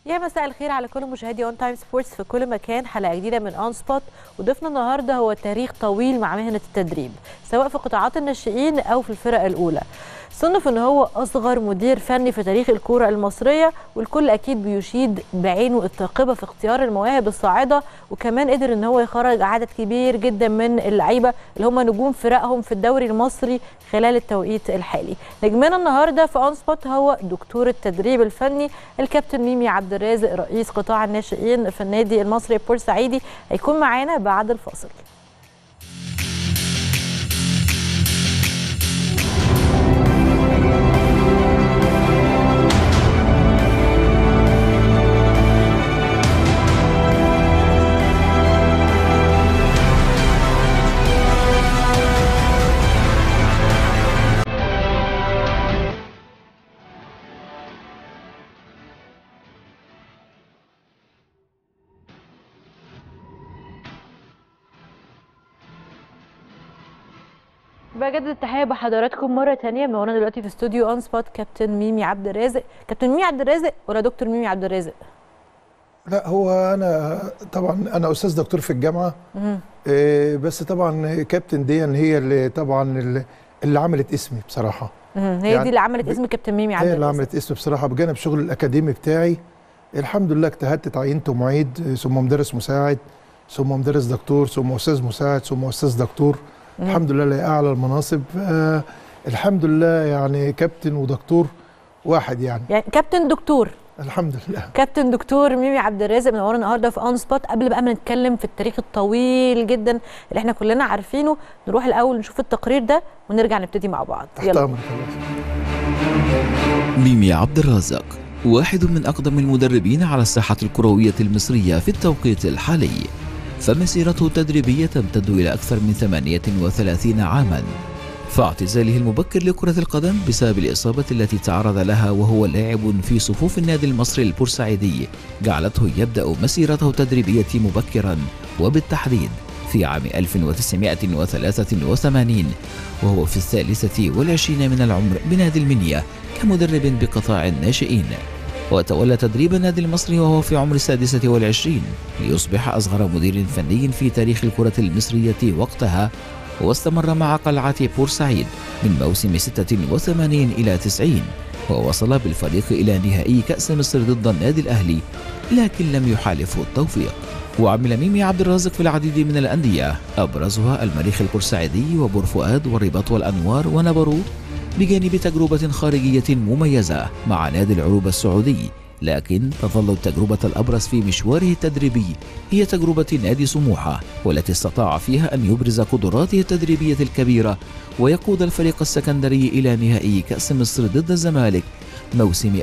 يا مساء الخير على كل مشاهدي اون تايم سبورتس في كل مكان حلقه جديده من اون سبوت وضيفنا النهارده هو تاريخ طويل مع مهنه التدريب سواء في قطاعات الناشئين او في الفرق الاولى صنف ان هو اصغر مدير فني في تاريخ الكوره المصريه والكل اكيد بيشيد بعينه الثاقبه في اختيار المواهب الصاعده وكمان قدر ان هو يخرج عدد كبير جدا من اللعيبه اللي هم نجوم فرقهم في الدوري المصري خلال التوقيت الحالي نجمنا النهارده في اون سبوت هو دكتور التدريب الفني الكابتن ميمي عبد الرازق رئيس قطاع الناشئين في النادي المصري البورسعيدي هيكون معانا بعد الفاصل بجدد التحيه بحضراتكم مره ثانيه منورنا دلوقتي في استوديو اون سبوت كابتن ميمي عبد الرازق كابتن ميمي عبد الرازق ولا دكتور ميمي عبد الرازق لا هو انا طبعا انا استاذ دكتور في الجامعه إيه بس طبعا كابتن دي هي اللي طبعا اللي, اللي عملت اسمي بصراحه مم. هي يعني دي اللي عملت اسم كابتن ميمي عبد هي اللي الرازق عملت اسمي بصراحه بجانب شغل الاكاديمي بتاعي الحمد لله اجتهدت اتعينت معيد ثم مدرس مساعد ثم مدرس دكتور ثم استاذ مساعد ثم استاذ دكتور مم. الحمد لله لاعلى المناصب آه الحمد لله يعني كابتن ودكتور واحد يعني يعني كابتن دكتور الحمد لله كابتن دكتور ميمي عبد الرازق منورنا النهارده في اون سبوت قبل بقى ما نتكلم في التاريخ الطويل جدا اللي احنا كلنا عارفينه نروح الاول نشوف التقرير ده ونرجع نبتدي مع بعض تحت امرك الله ميمي عبد الرازق واحد من أقدم المدربين على الساحة الكروية المصرية في التوقيت الحالي فمسيرته التدريبية تمتد إلى أكثر من 38 عاما فاعتزاله المبكر لكرة القدم بسبب الإصابة التي تعرض لها وهو لاعب في صفوف النادي المصري البورسعيدي جعلته يبدأ مسيرته التدريبية مبكرا وبالتحديد في عام 1983 وهو في الثالثة والعشرين من العمر بنادي المنيا كمدرب بقطاع الناشئين وتولى تدريب النادي المصري وهو في عمر السادسة والعشرين ليصبح أصغر مدير فني في تاريخ الكرة المصرية وقتها واستمر مع قلعة بورسعيد من موسم 86 إلى 90 ووصل بالفريق إلى نهائي كأس مصر ضد النادي الأهلي لكن لم يحالفه التوفيق وعمل ميمي عبد الرازق في العديد من الأندية أبرزها المريخ البورسعيدي وبور فؤاد والرباط والأنوار ونبرو بجانب تجربة خارجية مميزة مع نادي العروبة السعودي لكن تظل التجربة الأبرز في مشواره التدريبي هي تجربة نادي سموحة والتي استطاع فيها أن يبرز قدراته التدريبية الكبيرة ويقود الفريق السكندري إلى نهائي كأس مصر ضد الزمالك موسم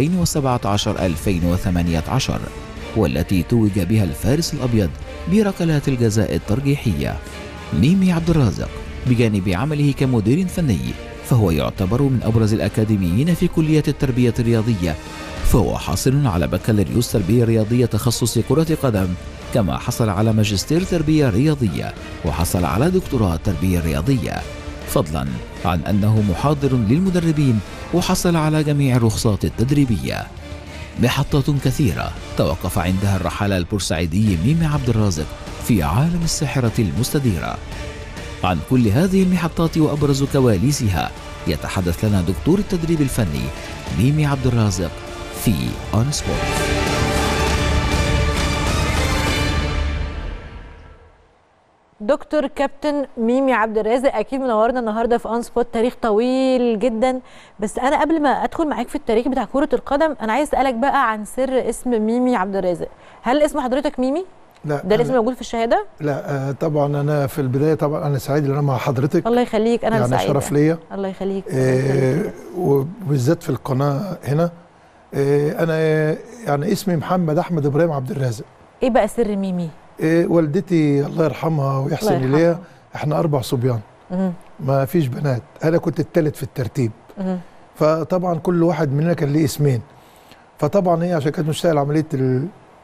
2017-2018 والتي توج بها الفارس الأبيض بركلات الجزاء الترجيحية ميمي عبد الرازق بجانب عمله كمدير فني فهو يعتبر من أبرز الأكاديميين في كلية التربية الرياضية فهو حاصل على بكالوريوس تربية رياضية تخصص كرة قدم كما حصل على ماجستير تربية رياضية وحصل على دكتوراه تربية رياضية فضلا عن أنه محاضر للمدربين وحصل على جميع الرخصات التدريبية محطات كثيرة توقف عندها الرحالة البورسعيدي ميمي عبد الرازق في عالم الساحرة المستديرة عن كل هذه المحطات وأبرز كواليسها يتحدث لنا دكتور التدريب الفني ميمي عبد الرازق في اون سبورت دكتور كابتن ميمي عبد الرازق اكيد منورنا النهارده في اون سبوت تاريخ طويل جدا بس انا قبل ما ادخل معاك في التاريخ بتاع كره القدم انا عايز اسالك بقى عن سر اسم ميمي عبد الرازق هل اسم حضرتك ميمي لا ده الاسم أنا- موجود في الشهاده لا آه، طبعا انا في البدايه طبعا انا سعيد ان انا مع حضرتك الله يخليك انا يعني سعيده شرف ليا الله يخليك الله آه، يخليك. وبالذات في القناه هنا آه، انا يعني اسمي محمد احمد ابراهيم عبد الرازق ايه بقى سر ميمي آه، والدتي الله يرحمها ويحسن الله يرحمها. اليها احنا اربع صبيان مهم. ما فيش بنات انا كنت الثالث في الترتيب مهم. فطبعا كل واحد مننا كان ليه اسمين فطبعا هي عشان كانت مشتغل عمليه ال-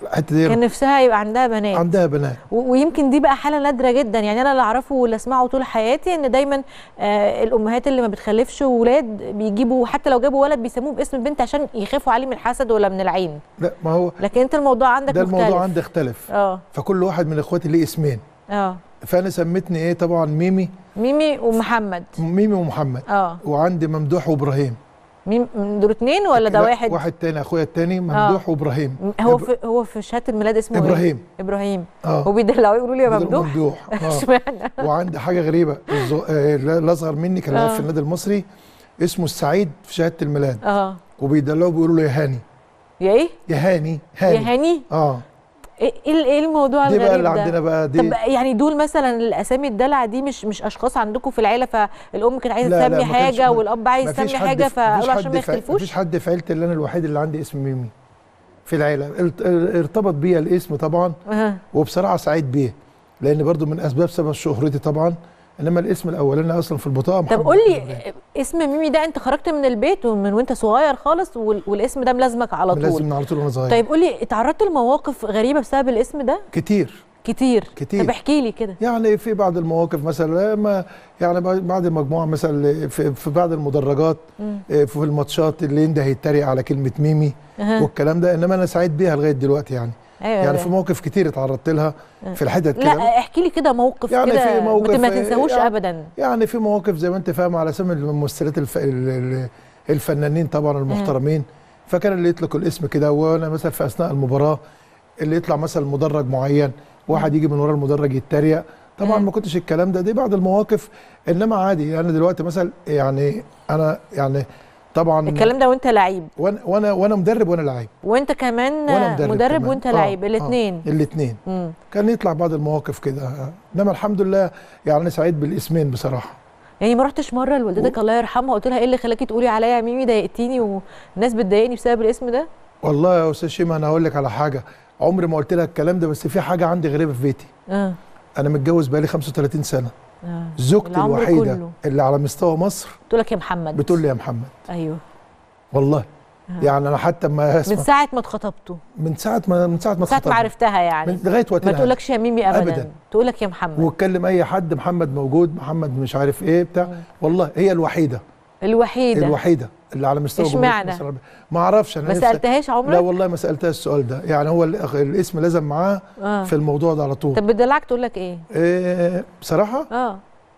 الحته دي كان نفسها يبقى عندها بنات عندها بنات و- ويمكن دي بقى حاله نادره جدا يعني انا اللي اعرفه واللي اسمعه طول حياتي ان دايما آه الامهات اللي ما بتخلفش ولاد بيجيبوا حتى لو جابوا ولد بيسموه باسم البنت عشان يخافوا عليه من الحسد ولا من العين لا ما هو لكن انت الموضوع عندك ده مختلف الموضوع عندي اختلف اه فكل واحد من اخواتي ليه اسمين اه فانا سميتني ايه طبعا ميمي ميمي ومحمد ميمي ومحمد اه وعندي ممدوح وابراهيم ميم دول اتنين ولا ده لا، واحد واحد تاني اخويا التاني ممدوح وابراهيم هو إب- في هو في شهاده الميلاد اسمه ايه ابراهيم ابراهيم اه هو بيدلعوا يقولوا لي يا بدل ممدوح ممدوح اه اشمعنى وعندي حاجه غريبه الز- آه، الاصغر مني كان لاعب آه. في النادي المصري اسمه السعيد في شهاده الميلاد اه وبيدلعوا بيقولوا له يا هاني يا ايه يا هاني يا هاني هاني اه ايه ايه إيه الموضوع دي الغريب بقى اللي ده عندنا بقى دي طب يعني دول مثلا الاسامي الدلع دي مش مش اشخاص عندكم في العيله فالام كانت عايزه لا، لا، تسمي ما كانش- حاجه ما- والاب عايز مفيش يسمي حد حاجه في- فقالوا مفيش عشان ما حد في- يختلفوش مفيش حد في عيلتي اللي انا الوحيد اللي عندي اسم ميمي في العيله ارت- ارتبط بيا الاسم طبعا أها. وبصراحه سعيد بيه لان برضو من اسباب سبب شهرتي طبعا انما الاسم الاولاني اصلا في البطاقه طب محمد قول إبراهيم. لي اسم ميمي ده انت خرجت من البيت ومن وانت صغير خالص وال- والاسم ده ملازمك على طول لازم على طول وانا صغير طيب قول لي اتعرضت لمواقف غريبه بسبب الاسم ده كتير كتير كتير. طب احكي لي كده يعني في بعض المواقف مثلا ما يعني بعد المجموعه مثلا في, في بعض المدرجات مم. في الماتشات اللي ينده يتريق على كلمه ميمي أها. والكلام ده انما انا سعيد بيها لغايه دلوقتي يعني ايوه يعني أيوة. في مواقف كتير اتعرضت لها في الحتت كده لا احكي لي كده موقف يعني كده في موقف- ما تنساهوش يعني- ابدا يعني في مواقف زي ما انت فاهم على سبيل الممثلات الف... ال- ال- الفنانين طبعا المحترمين فكان اللي يطلق الاسم كده وانا مثلا في اثناء المباراه اللي يطلع مثلا مدرج معين واحد يجي من ورا المدرج يتريق طبعا مم. ما كنتش الكلام ده دي بعض المواقف انما عادي انا دلوقتي مثلا يعني انا يعني طبعا الكلام ده وانت لعيب وانا وانا وانا مدرب وانا لعيب وانت كمان وانا مدرب, مدرب كمان. وانت آه، لعيب آه، الاثنين الاثنين امم كان يطلع بعض المواقف كده انما الحمد لله يعني انا سعيد بالاسمين بصراحه يعني ما رحتش مره لوالدتك الله يرحمها قلت لها ايه اللي خلاكي تقولي عليا يا ميمي ضايقتيني والناس بتضايقني بسبب الاسم ده والله يا استاذ شيماء انا هقول لك على حاجه عمري ما قلت لك الكلام ده بس في حاجه عندي غريبه في بيتي اه انا متجوز بقالي 35 سنه اه زوجتي العمر الوحيده كله. اللي على مستوى مصر قلت لك يا محمد بتقول لي يا محمد ايوه والله آه. يعني انا حتى ما من اسمع ساعه ما اتخطبتوا من ساعه ما من ساعه ما من ساعه ما اتخطبنا. عرفتها يعني من لغايه ما وقتنا تقولكش يا ميمي ابدا, أبداً. تقول لك يا محمد واتكلم اي حد محمد موجود محمد مش عارف ايه بتاع والله هي الوحيده الوحيده الوحيده اللي على مستوى جمهورية اشمعنى؟ مصر العربية. ما اعرفش انا ما نفسي- سالتهاش لا عمرك والله ما سالتها السؤال ده يعني هو الأخ- الاسم لازم معاه اه في الموضوع ده على طول طب بدلعك تقول لك ايه إيه بصراحه اه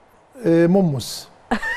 إيه ممس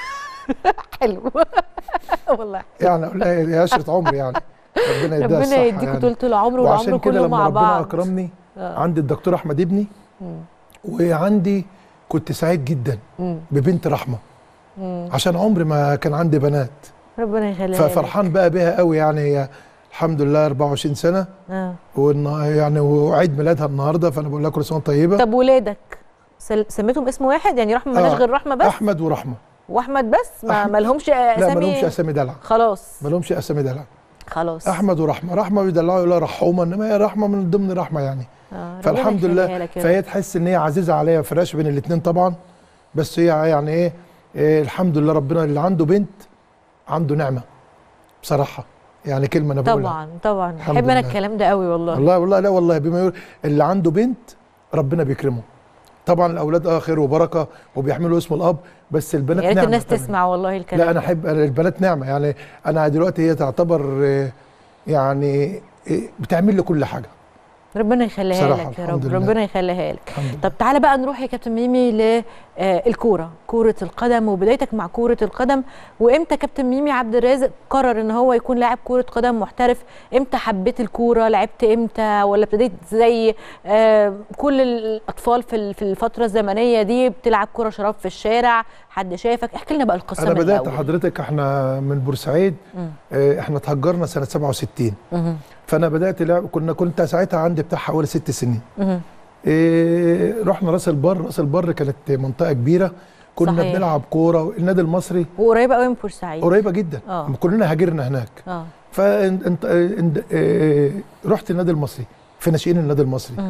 حلو والله يعني اقول لها يا عشره عمر يعني ربنا يديها ربنا الصحه يديكوا يعني. طول العمر والعمر وعشان كده كله لما مع ربنا بعض اكرمني آه. عندي الدكتور احمد ابني مم. وعندي كنت سعيد جدا مم. ببنت رحمه مم. عشان عمري ما كان عندي بنات ربنا يخليها لك. ففرحان بقى بيها قوي يعني هي الحمد لله 24 سنه اه والنا- يعني وعيد ميلادها النهارده فانا بقول لها كل سنه وأنت طيبه طب ولادك سل- سميتهم اسم واحد يعني رحمه مالهاش آه. غير رحمه بس احمد ورحمه واحمد بس ما أحمد. مالهمش لا اسامي ما لهمش اسامي دلع خلاص ما لهمش اسامي دلع خلاص احمد ورحمه رحمه بيدلعوا يقولوا رحومه انما هي رحمه من ضمن رحمه يعني آه. ربنا فالحمد يخليها لله لك يا فهي رب. تحس ان هي عزيزه عليا فراش بين الاثنين طبعا بس هي يعني ايه, إيه الحمد لله ربنا اللي عنده بنت عنده نعمه بصراحه يعني كلمه انا بقولها طبعا طبعا الحمد بحب انا لله. الكلام ده قوي والله والله والله لا والله بما يقول اللي عنده بنت ربنا بيكرمه طبعا الاولاد اه خير وبركه وبيحملوا اسم الاب بس البنات يا ريت نعمه الناس كمان. تسمع والله الكلام لا انا احب أنا البنات نعمه يعني انا دلوقتي هي تعتبر آه، يعني آه، بتعمل لي كل حاجه ربنا يخليها بصراحة لك يا الحمد رب لله. ربنا يخليها لك الحمد لله طب تعالى بقى نروح يا كابتن ميمي للكوره كوره القدم وبدايتك مع كوره القدم وامتى كابتن ميمي عبد الرازق قرر ان هو يكون لاعب كوره قدم محترف امتى حبيت الكوره لعبت امتى ولا ابتديت زي آه كل الاطفال في ال- في الفتره الزمنيه دي بتلعب كوره شراب في الشارع حد شافك احكي لنا بقى القصه انا من بدات الأول. حضرتك احنا من بورسعيد مم. آه، احنا اتهجرنا سنه 67 مهم. فانا بدات لعب كنا كنت ساعتها عندي بتاع حوالي ست سنين مهم. إيه رحنا راس البر راس البر كانت منطقه كبيره كنا صحيح. بنلعب كوره النادي المصري وقريبه قوي من بورسعيد قريبه جدا آه. كلنا هاجرنا هناك اه فانت رحت النادي المصري في ناشئين النادي المصري مم.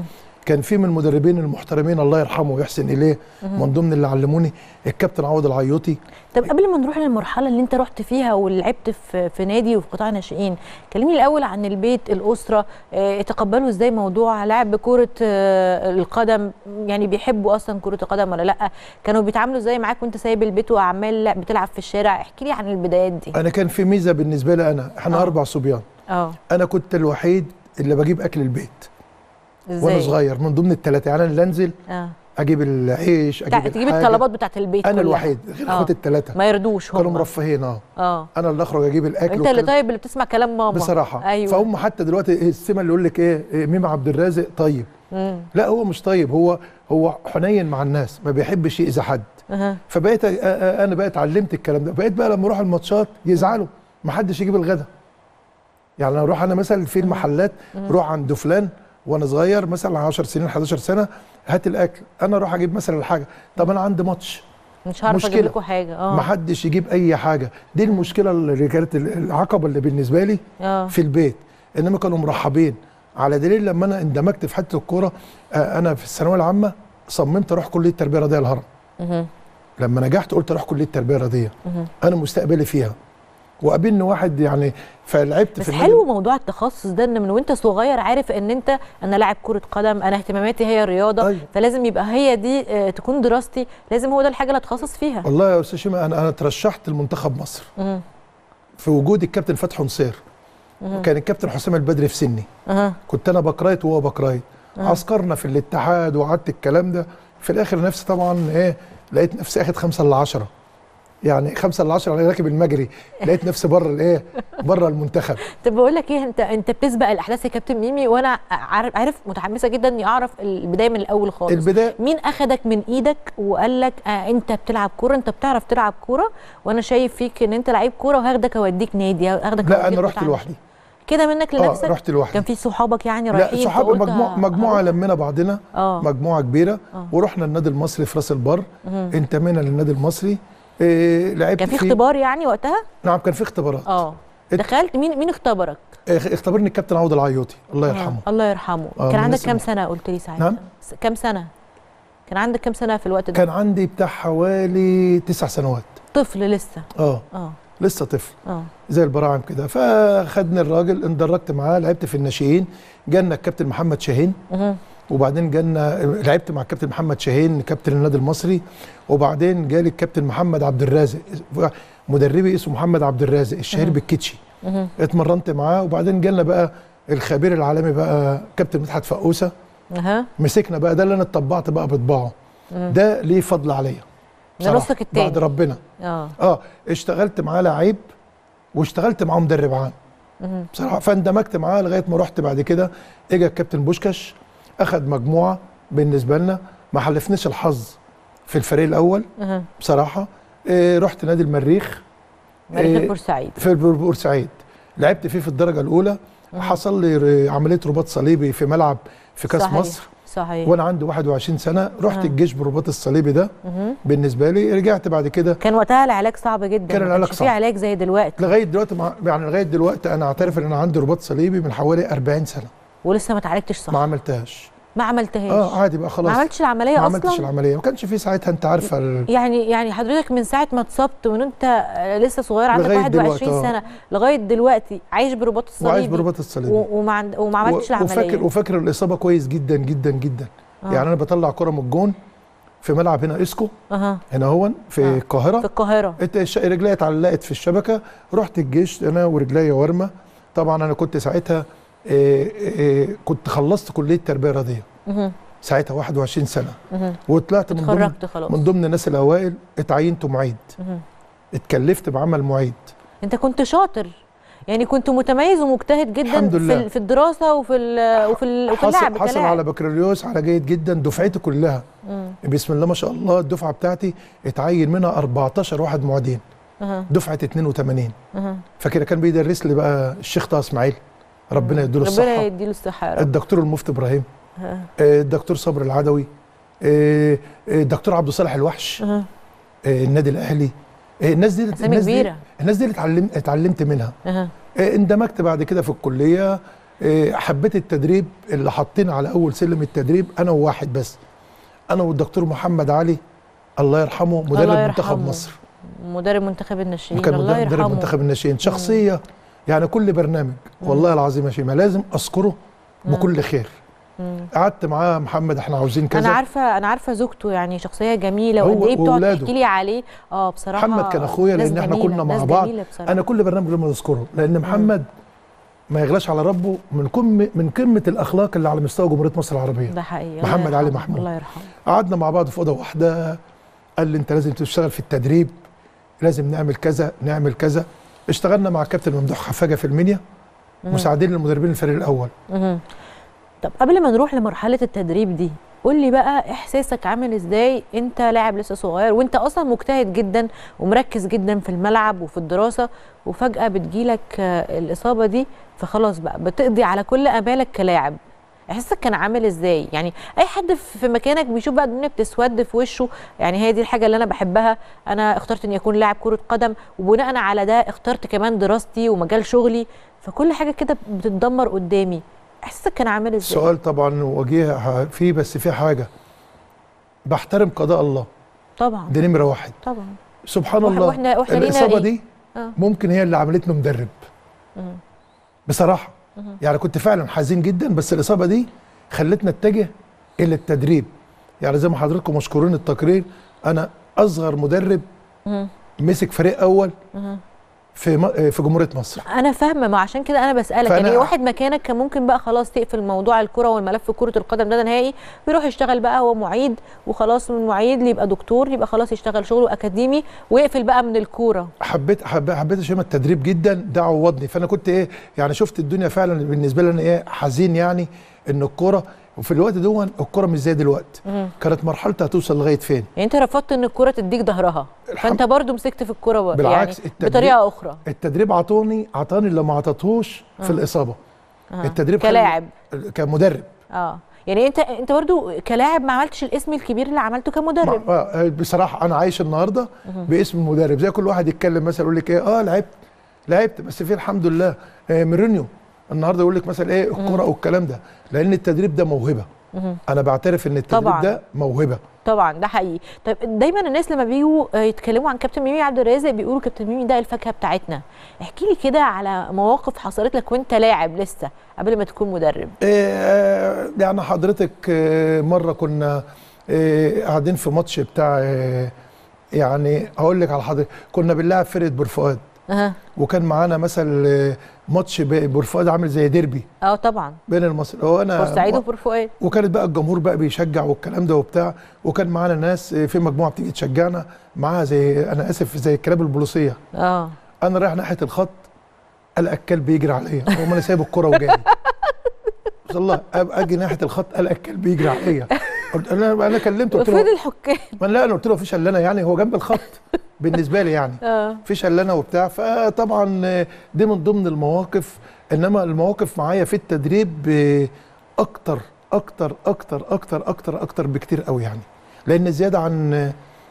كان في من المدربين المحترمين الله يرحمه ويحسن اليه من ضمن اللي علموني الكابتن عوض العيوطي طب قبل ما نروح للمرحله اللي انت رحت فيها ولعبت في في نادي وفي قطاع ناشئين كلمني الاول عن البيت الاسره اه تقبلوا ازاي موضوع لعب كره اه القدم يعني بيحبوا اصلا كره القدم ولا لا كانوا بيتعاملوا ازاي معاك وانت سايب البيت وعمال بتلعب في الشارع احكي لي عن البدايات دي انا كان في ميزه بالنسبه لي انا احنا آه. اربع صبيان اه انا كنت الوحيد اللي بجيب اكل البيت ازاي وانا صغير من ضمن الثلاثه يعني انا اللي انزل اه اجيب العيش تع- اجيب تجيب الحاجة. الطلبات بتاعت البيت انا كلها. الوحيد غير آه. اخواتي الثلاثه ما يرضوش هم كانوا مرفهين اه اه انا اللي اخرج اجيب الاكل انت اللي وكده. طيب اللي بتسمع كلام ماما بصراحه ايوه فهم حتى دلوقتي إيه السمه اللي يقول لك ايه إيه ميم عبد الرازق طيب مم. لا هو مش طيب هو هو حنين مع الناس ما بيحبش يأذي حد أها. فبقيت أ- أ- انا بقيت اتعلمت الكلام ده بقيت بقى لما اروح الماتشات يزعلوا ما حدش يجيب الغدا يعني انا اروح انا مثلا في المحلات روح عند فلان وانا صغير مثلا 10 سنين 11 سنه هات الاكل انا اروح اجيب مثلا الحاجه طب انا عندي ماتش مش هعرف اجيب مشكلة. لكم حاجه اه ما حدش يجيب اي حاجه دي المشكله اللي كانت العقبه اللي بالنسبه لي اه في البيت انما كانوا مرحبين على دليل لما انا اندمجت في حته الكوره آه، انا في الثانويه العامه صممت اروح كليه التربيه الرياضيه الهرم مهم. لما نجحت قلت اروح كليه التربيه الرياضيه مهم. انا مستقبلي فيها وقابلني واحد يعني فلعبت بس في حلو موضوع التخصص ده ان من وانت صغير عارف ان انت انا لاعب كره قدم انا اهتماماتي هي الرياضه أيوة. فلازم يبقى هي دي آه، تكون دراستي لازم هو ده الحاجه اللي اتخصص فيها والله يا استاذ شيماء انا انا ترشحت لمنتخب مصر مهم. في وجود الكابتن فتحي نصير وكان الكابتن حسام البدري في سني اها كنت انا بكرايت وهو بكرايت عسكرنا في الاتحاد وقعدت الكلام ده في الاخر نفسي طبعا ايه لقيت نفسي اخد خمسة ل 10 يعني خمسة ل 10 على راكب المجري لقيت نفسي بره الايه بره المنتخب طب بقول لك ايه انت انت بتسبق الاحداث يا كابتن ميمي وانا عارف عارف متحمسه جدا اني اعرف البدايه من الاول خالص البدايه مين اخدك من ايدك وقال لك آه انت بتلعب كوره انت بتعرف تلعب كوره وانا شايف فيك ان انت لعيب كوره وهاخدك اوديك نادي هاخدك لا أوديك انا رحت قطاع لوحدي كده منك اه لنفسك رحت لوحدي كان في صحابك يعني لا رايحين صحاب فقلت مجموعه ه- مجموعه هروح؟ لمينا بعضنا اه مجموعه كبيره آه. ورحنا النادي المصري في راس البر انتمينا للنادي المصري إيه لعبت كان في فيه- اختبار يعني وقتها نعم كان في اختبارات اه ات- دخلت مين مين اختبرك إيه اختبرني الكابتن عوض العيوطي الله يرحمه آه. الله يرحمه آه، كان من عندك الناس كام الم- سنه قلت لي ساعتها نعم. س- كام سنه كان عندك كام سنه في الوقت ده كان عندي بتاع حوالي تسع سنوات طفل لسه اه اه لسه طفل اه زي البراعم كده فخدني الراجل اندرجت معاه لعبت في الناشئين جالنا الكابتن محمد شاهين مهم. وبعدين جالنا لعبت مع الكابتن محمد شاهين كابتن النادي المصري وبعدين جالي الكابتن محمد عبد الرازق مدربي اسمه محمد عبد الرازق الشهير بالكيتشي مهم. اتمرنت معاه وبعدين جالنا بقى الخبير العالمي بقى كابتن مدحت فقوسه اها مسكنا بقى ده اللي انا اتطبعت بقى بطباعه ده ليه فضل عليا ده بصراحة، نصك التاني. بعد ربنا اه اه اشتغلت معاه لعيب واشتغلت معاه مدرب عام مهم. بصراحه فاندمجت معاه لغايه ما رحت بعد كده اجى الكابتن بوشكاش اخذ مجموعه بالنسبه لنا ما حلفنيش الحظ في الفريق الاول مهم. بصراحه إيه رحت نادي المريخ مريخ إيه، بورسعيد في بور- بورسعيد لعبت فيه في الدرجه الاولى حصل لي ر- عمليه رباط صليبي في ملعب في كاس صحيح. مصر صحيح وانا عندي 21 سنه رحت آه. الجيش بالرباط الصليبي ده مهم. بالنسبه لي رجعت بعد كده كان وقتها العلاج صعب جدا كان ما العلاج كانش في صعب. علاج زي دلوقتي لغايه دلوقتي مع يعني لغايه دلوقتي انا اعترف ان انا عندي رباط صليبي من حوالي 40 سنه ولسه ما اتعالجتش صح ما عملتهاش ما عملتهاش اه عادي بقى خلاص ما عملتش العمليه ما عملتش اصلا العمليه ما كانش في ساعتها انت عارفه ال... يعني يعني حضرتك من ساعه ما اتصبت وان انت آه، لسه صغير عندك لغاية 21 دلوقتي، آه. سنه لغايه دلوقتي عايش برباط الصليبي وعايش برباط الصليبي و- وما عند... وما عملتش و- العمليه وفاكر وفاكر الاصابه كويس جدا جدا جدا آه. يعني انا بطلع كره من الجون في ملعب هنا اسكو اها هنا هو في آه. القاهره في القاهره انت الش- رجليا اتعلقت في الشبكه رحت الجيش انا ورجليا ورمه طبعا انا كنت ساعتها إيه إيه كنت خلصت كليه تربيه رياضيه مهم. ساعتها 21 سنه مهم. وطلعت من ضمن اتخرجت خلاص من ضمن الناس الاوائل اتعينت معيد مهم. اتكلفت بعمل معيد انت كنت شاطر يعني كنت متميز ومجتهد جدا الحمد في, لله. ال- في الدراسه وفي ال وفي ال وفي اللعب حصل, حصل كلاعب. على بكالوريوس على جيد جدا دفعتي كلها مم. بسم الله ما شاء الله الدفعه بتاعتي اتعين منها 14 واحد معيدين أها. دفعه 82 أها. فكده كان بيدرس لي بقى الشيخ طه اسماعيل ربنا يديله ربنا الصحه يديله الصحه يا رب الدكتور المفتي ابراهيم أها. آه، الدكتور صبري العدوي آه، آه، الدكتور عبد الصالح الوحش أها. آه، النادي الاهلي آه، الناس دي اسامي الناس دي كبيره الناس دي اللي اتعلم اتعلمت منها أها. آه، اندمجت بعد كده في الكليه إيه، حبيت التدريب اللي حاطين على اول سلم التدريب انا وواحد بس انا والدكتور محمد علي الله يرحمه مدرب الله منتخب يرحمه. مصر مدرب منتخب الناشئين وكان الله مدرب يرحمه منتخب الناشئين شخصيه يعني كل برنامج والله العظيم يا شيماء لازم اذكره بكل خير مم. قعدت معاه محمد احنا عاوزين كذا انا عارفه انا عارفه زوجته يعني شخصيه جميله هو وقد ايه بتقعد وولاده. تحكي لي عليه اه بصراحه محمد كان اخويا ناس لان احنا جميلة، كنا مع ناس بعض جميلة بصراحة. انا كل برنامج لازم اذكره لان محمد ما يغلاش على ربه من قمه من قمه الاخلاق اللي على مستوى جمهوريه مصر العربيه ده حقيقي الله محمد علي يرحمه، محمود. الله يرحمه قعدنا مع بعض في اوضه واحده قال لي انت لازم تشتغل في التدريب لازم نعمل كذا نعمل كذا اشتغلنا مع كابتن ممدوح خفاجه في المنيا مساعدين للمدربين الفريق الاول مهم. طب قبل ما نروح لمرحله التدريب دي قول لي بقى احساسك عامل ازاي انت لاعب لسه صغير وانت اصلا مجتهد جدا ومركز جدا في الملعب وفي الدراسه وفجاه بتجيلك آه، الاصابه دي فخلاص بقى بتقضي على كل امالك كلاعب احساسك كان عامل ازاي يعني اي حد في مكانك بيشوف بقى الدنيا بتسود في وشه يعني هي دي الحاجه اللي انا بحبها انا اخترت اني اكون لاعب كره قدم وبناء على ده اخترت كمان دراستي ومجال شغلي فكل حاجه كده بتتدمر قدامي احساسك كان عامل ازاي السؤال طبعا وجيه فيه بس في حاجه بحترم قضاء الله طبعا دي نمره واحد طبعا سبحان وإحنا- الله وإحنا- وإحنا لينا الاصابه إيه؟ دي آه. ممكن هي اللي عملتني مدرب مم. بصراحه يعني كنت فعلا حزين جدا بس الاصابه دي خلتنا اتجه الى التدريب يعني زي ما حضراتكم مشكورين التقرير انا اصغر مدرب مم. مسك فريق اول مم. في م- في جمهوريه مصر انا فاهمه ما عشان كده انا بسالك فأنا- يعني واحد مكانك كان ممكن بقى خلاص تقفل موضوع الكره والملف كره القدم ده نهائي ويروح يشتغل بقى هو معيد وخلاص من معيد يبقى دكتور يبقى خلاص يشتغل شغله اكاديمي ويقفل بقى من الكوره حبيت حبيت حبيت اشم التدريب جدا ده عوضني فانا كنت ايه يعني شفت الدنيا فعلا بالنسبه لي انا ايه حزين يعني ان الكوره وفي الوقت دون الكوره مش زي دلوقتي مم. كانت مرحلتها هتوصل لغايه فين يعني انت رفضت ان الكوره تديك ظهرها الحمد- فانت برضو مسكت في الكوره بقى بالعكس، يعني التدريب- بطريقه اخرى التدريب عطوني عطاني اللي ما عطتهوش في الاصابه آه. التدريب خلى- كلاعب كمدرب اه يعني انت انت برضو كلاعب ما عملتش الاسم الكبير اللي عملته كمدرب مع- آه، بصراحه انا عايش النهارده باسم المدرب زي كل واحد يتكلم مثلا يقول لك ايه اه لعبت لعبت بس في الحمد لله آه مورينيو النهارده يقول لك مثلا ايه الكوره والكلام ده لان التدريب ده موهبه انا بعترف ان التدريب طبعاً. ده موهبه طبعا ده حقيقي طيب دايما الناس لما بيجوا آه، يتكلموا عن كابتن ميمي عبد الرازق بيقولوا كابتن ميمي ده الفاكهه بتاعتنا احكي لي كده على مواقف حصلت لك وانت لاعب لسه قبل ما تكون مدرب آه، يعني حضرتك آه، مره كنا آه، قاعدين في ماتش بتاع آه، يعني هقول لك على حضرتك كنا بنلعب فرقه بورفؤاد اها وكان معانا مثلا آه، ماتش ب- بورفؤاد عامل زي ديربي اه طبعا بين المصري هو انا بورسعيد وبور فؤاد وكانت بقى الجمهور بقى بيشجع والكلام ده وبتاع وكان معانا ناس آه، في مجموعه بتيجي تشجعنا معاها زي انا اسف زي الكلاب البوليسيه اه انا رايح ناحيه الخط الاقي الكلب بيجري عليا وما انا سايب الكره وجاي بس الله أب- اجي ناحيه الخط الاقي الكلب بيجري عليا قلت انا انا كلمته قلت وفين له الحكام ما لا انا قلت له مفيش الا انا يعني هو جنب الخط بالنسبه لي يعني اه مفيش الا انا وبتاع فطبعا آه، دي من ضمن المواقف انما المواقف معايا في التدريب آه، اكتر اكتر اكتر اكتر اكتر اكتر بكتير قوي يعني لان زياده عن آه،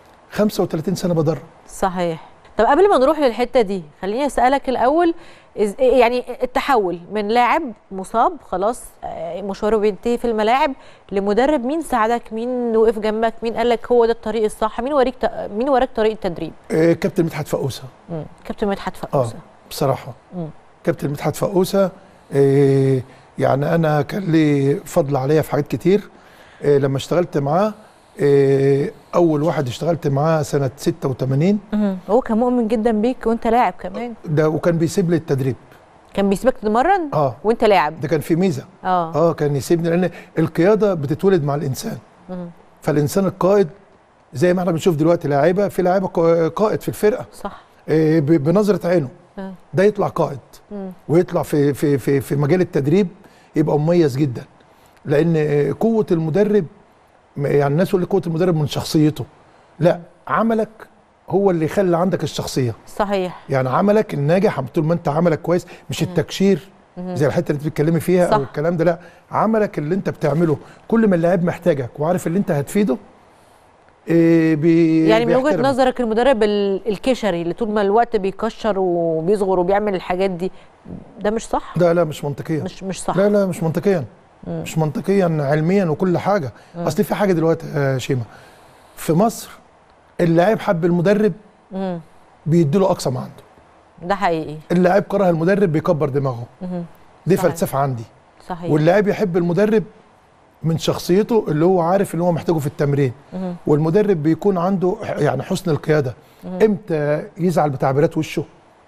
35 سنه بدرب صحيح طب قبل ما نروح للحته دي خليني اسالك الاول إز يعني التحول من لاعب مصاب خلاص آه، مشواره بينتهي في الملاعب لمدرب مين ساعدك مين وقف جنبك مين قال لك هو ده الطريق الصح مين وريك ت- مين وراك طريق التدريب آه، كابتن مدحت فقوسه مم. كابتن مدحت اه فقوسه بصراحه مم. كابتن مدحت فقوسه آه، يعني انا كان لي فضل عليا في حاجات كتير آه، لما اشتغلت معاه آه، اول واحد اشتغلت معاه سنه 86 مم. هو كان مؤمن جدا بيك وانت لاعب كمان ده وكان بيسيب لي التدريب كان بيسيبك تتمرن اه وانت لاعب ده كان في ميزه اه اه كان يسيبني لان القياده بتتولد مع الانسان مم. فالانسان القائد زي ما احنا بنشوف دلوقتي لاعيبه في لاعيبه قا- قائد في الفرقه صح آه، ب- بنظره عينه آه. ده يطلع قائد مم. ويطلع في في في في مجال التدريب يبقى مميز جدا لان آه، قوه المدرب م- يعني الناس يقول لك قوه المدرب من شخصيته لا عملك هو اللي يخلي عندك الشخصيه صحيح يعني عملك الناجح طول ما انت عملك كويس مش التكشير زي الحته اللي انت بتتكلمي فيها صح. او الكلام ده لا عملك اللي انت بتعمله كل ما اللاعب محتاجك وعارف اللي انت هتفيده إيه بي يعني من وجهه بيحترمه. نظرك المدرب ال- الكشري اللي طول ما الوقت بيكشر وبيصغر وبيعمل الحاجات دي ده مش صح لا لا مش منطقيا مش مش صح لا لا مش منطقيا مش منطقيا علميا وكل حاجه اصل في حاجه دلوقتي يا شيماء في مصر اللاعب حب المدرب مم. بيدي له اقصى ما عنده ده حقيقي اللاعب كره المدرب بيكبر دماغه مهم. دي صحيح. فلسفه عندي صحيح واللاعب يحب المدرب من شخصيته اللي هو عارف اللي هو محتاجه في التمرين مهم. والمدرب بيكون عنده يعني حسن القياده امتى يزعل بتعبيرات وشه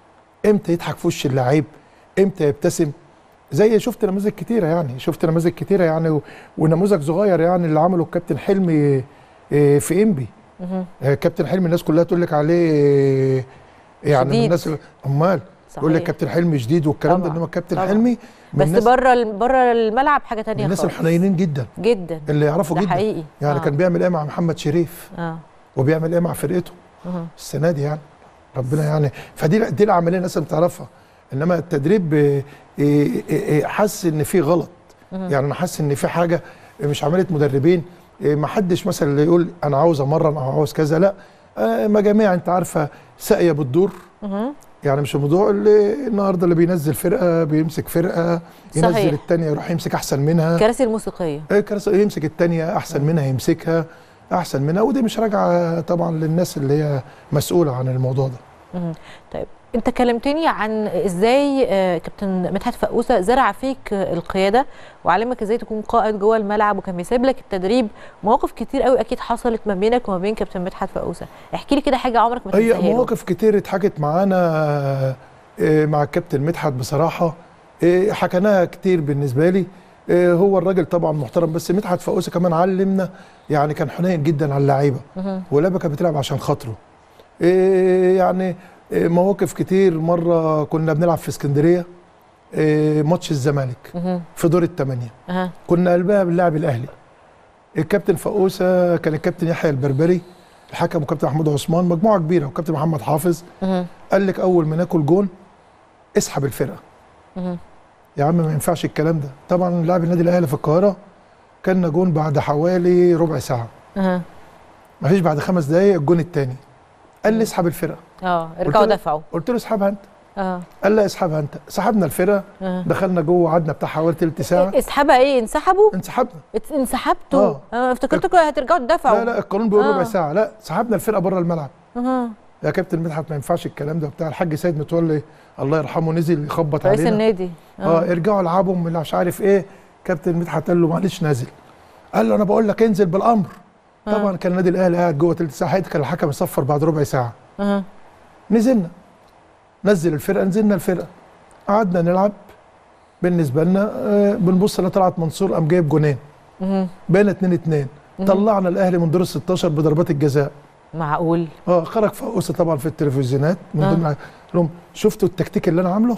امتى يضحك في وش اللعيب امتى يبتسم زي شفت نماذج كتيره يعني شفت نماذج كتيره يعني و- ونموذج صغير يعني اللي عمله الكابتن حلمي آه، في انبي مهم. آه، كابتن حلمي الناس كلها تقول لك عليه آه، يعني من شديد. الناس امال يقول لك صحيح. كابتن حلمي شديد والكلام ده طبعاً. انما الكابتن طبعاً. حلمي من بس الناس بره ال- بره الملعب حاجه من تانية الناس خالص الحنينين جدا جدا اللي يعرفوا ده جدا حقيقي يعني آه. كان بيعمل ايه مع محمد شريف اه وبيعمل ايه مع فرقته مهم. السنه دي يعني ربنا يعني فدي دي العمليه الناس لازم تعرفها انما التدريب آه، آه، آه، حس ان في غلط يعني انا حاسس ان في حاجه مش عمليه مدربين آه، ما حدش مثلا اللي يقول انا عاوز امرن او عاوز كذا لا آه، مجاميع انت عارفه ساقيه بتدور مهم. يعني مش الموضوع اللي النهارده اللي بينزل فرقه بيمسك فرقه ينزل صحيح. الثانيه يروح يمسك احسن منها الكراسي الموسيقيه إيه كرس- يمسك الثانيه احسن منها يمسكها احسن منها ودي مش راجعه طبعا للناس اللي هي مسؤوله عن الموضوع ده مهم. طيب انت كلمتني عن ازاي آه، كابتن مدحت فقوسه زرع فيك آه، القياده وعلمك ازاي تكون قائد جوه الملعب وكان بيسيب لك التدريب مواقف كتير قوي اكيد حصلت ما بينك وما بين كابتن مدحت فقوسه احكي لي كده حاجه عمرك ما هي تنساها له. مواقف كتير اتحكت معانا إيه، مع الكابتن مدحت بصراحه إيه، حكيناها كتير بالنسبه لي إيه، هو الراجل طبعا محترم بس مدحت فقوسه كمان علمنا يعني كان حنين جدا على اللعيبه مهم. ولعبه كانت بتلعب عشان خاطره إيه، يعني إيه، مواقف كتير مره كنا بنلعب في اسكندريه إيه، ماتش الزمالك مهم. في دور الثمانيه أها. كنا قلبها باللاعب الاهلي الكابتن فقوسه كان الكابتن يحيى البربري الحكم وكابتن محمود عثمان مجموعه كبيره وكابتن محمد حافظ مهم. قال لك اول ما ناكل جون اسحب الفرقه مهم. يا عم ما ينفعش الكلام ده طبعا لاعب النادي الاهلي في القاهره كان جون بعد حوالي ربع ساعه أها. ما فيش بعد خمس دقايق الجون الثاني قال لي اسحب الفرقه اه ارجعوا له- دفعوا قلت له اسحبها انت اه قال لا اسحبها انت سحبنا الفرقه أها. دخلنا جوه قعدنا بتاع حوالي تلت ساعه اسحبها ايه انسحبوا انسحبنا ات- انسحبتوا آه. اه افتكرتكم هترجعوا تدافعوا لا لا القانون بيقول آه. ربع ساعه لا سحبنا الفرقه بره الملعب أها. يا كابتن مدحت ما ينفعش الكلام ده بتاع الحاج سيد متولي الله يرحمه نزل يخبط رئيس علينا النادي اه ارجعوا العبوا من مش عارف ايه كابتن مدحت قال له معلش نازل قال له انا بقول لك انزل بالامر آه. طبعا كان النادي الاهلي قاعد جوه تلت ساعه كان الحكم يصفر بعد ربع ساعه أها. نزلنا نزل الفرقه نزلنا الفرقه قعدنا نلعب بالنسبه لنا آه بنبص لطلعت منصور قام جايب جونين مهم. بقينا 2 2 طلعنا الاهلي من دور ال 16 بضربات الجزاء معقول اه خرج فقوسه طبعا في التلفزيونات من آه. ضمن قال لهم شفتوا التكتيك اللي انا عامله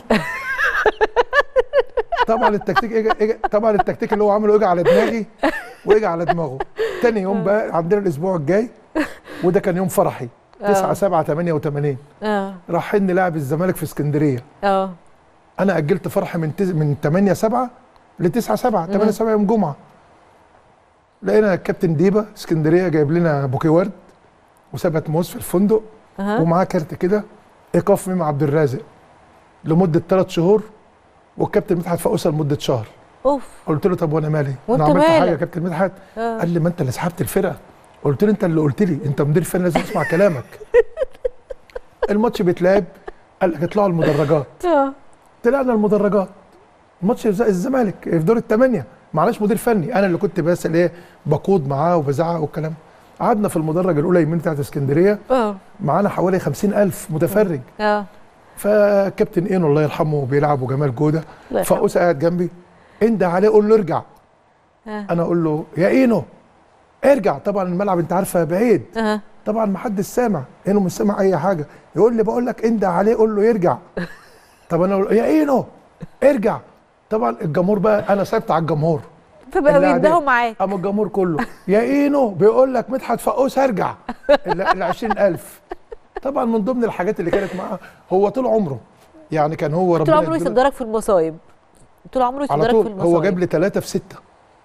طبعا التكتيك إجا إجا طبعا التكتيك اللي هو عامله اجى على دماغي واجى على دماغه تاني يوم بقى عندنا الاسبوع الجاي وده كان يوم فرحي 9 7 88 اه رايحين نلعب الزمالك في اسكندريه اه انا اجلت فرحي من تز... من 8 7 ل 9 7 8 7 يوم جمعه لقينا الكابتن ديبا اسكندريه جايب لنا بوكيه ورد وثبت موز في الفندق أها. ومعاه كارت كده ايقاف ميم عبد الرازق لمده ثلاث شهور والكابتن مدحت فقوسه لمده شهر اوف قلت له طب وانا مالي وأنت انا عملت حاجه يا مالك؟ كابتن مدحت آه. قال لي ما انت اللي سحبت الفرقه قلت له انت اللي قلت لي انت مدير فني لازم اسمع كلامك الماتش بيتلعب قال لك اطلعوا المدرجات اه طلعنا المدرجات ماتش الز- الزمالك في دور الثمانيه معلش مدير فني انا اللي كنت بس اللي ايه بقود معاه وبزعق والكلام قعدنا في المدرج الاولى يمين بتاعت اسكندريه اه معانا حوالي خمسين ألف متفرج اه فكابتن اينو الله يرحمه بيلعب وجمال جوده الله يرحمه. فقوس قاعد جنبي انده عليه قول له ارجع آه. انا اقول له يا اينو ارجع طبعا الملعب انت عارفه بعيد اه طبعا ما حدش سامع اينو مش سامع اي حاجه يقول لي بقول لك انده عليه قول له يرجع طب انا أقول يا اينو ارجع طبعا الجمهور بقى انا صعبت على الجمهور فبقى اللي بيندهوا قاعدين. معاك قام الجمهور كله يا اينو بيقول لك مدحت فقوس ارجع ال ال 20000 طبعا من ضمن الحاجات اللي كانت معاه هو طول عمره يعني كان هو طول ربنا عمره يديله- يصدرك في المصايب طول عمره على يصدرك في طول المصايب هو جاب لي ثلاثة في ستة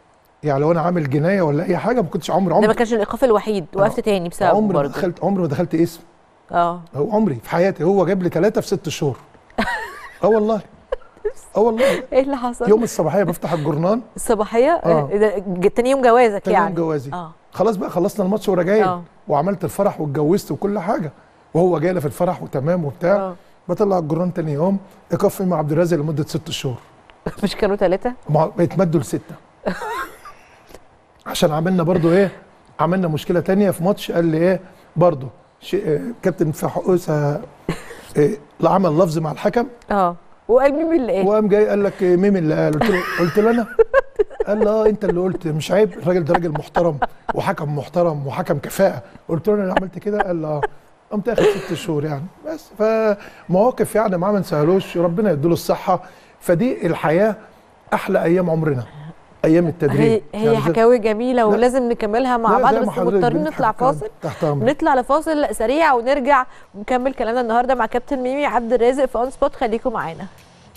يعني لو انا عامل جنايه ولا اي حاجه ما كنتش عمري ده ما عمري كانش الايقاف الوحيد وقفت تاني بسبب عمري ما برضه دخلت عمري ما دخلت اسم اه هو عمري في حياتي هو جاب لي ثلاثه في ست شهور اه والله اه والله ايه اللي حصل؟ يوم الصباحيه بفتح الجورنال الصباحيه آه. آه. ده ج- تاني يوم جوازك تاني يعني يوم جوازي اه خلاص بقى خلصنا الماتش وراجعين آه. وعملت الفرح واتجوزت وكل حاجه وهو جاي لي في الفرح وتمام وبتاع اه بطلع الجورنال تاني يوم ايقاف مع عبد الرازق لمده ست شهور مش كانوا ثلاثه؟ مع- بيتمدوا لسته عشان عملنا برضو ايه عملنا مشكله تانية في ماتش قال لي ايه برضو شيء آه، كابتن فحوسه إيه لا عمل لفظ مع الحكم اه وقال مين اللي ايه؟ وقام جاي قال لك إيه، مين اللي قال قلت له قلت له انا قال له اه انت اللي قلت مش عيب الراجل ده راجل محترم وحكم محترم وحكم كفاءه قلت له انا اللي عملت كده قال له اه قمت اخد ست شهور يعني بس فمواقف يعني معاه ما نسهلوش ربنا يديله الصحه فدي الحياه احلى ايام عمرنا ايام التدريب هي هي يعني زي- حكاوي جميله ولازم نكملها مع لا، بعض زي ما بس حضرتك مضطرين بنحكي نطلع فاصل تحت امرك نطلع لفاصل سريع ونرجع ونكمل كلامنا النهارده مع كابتن ميمي عبد الرازق في اون سبوت خليكم معانا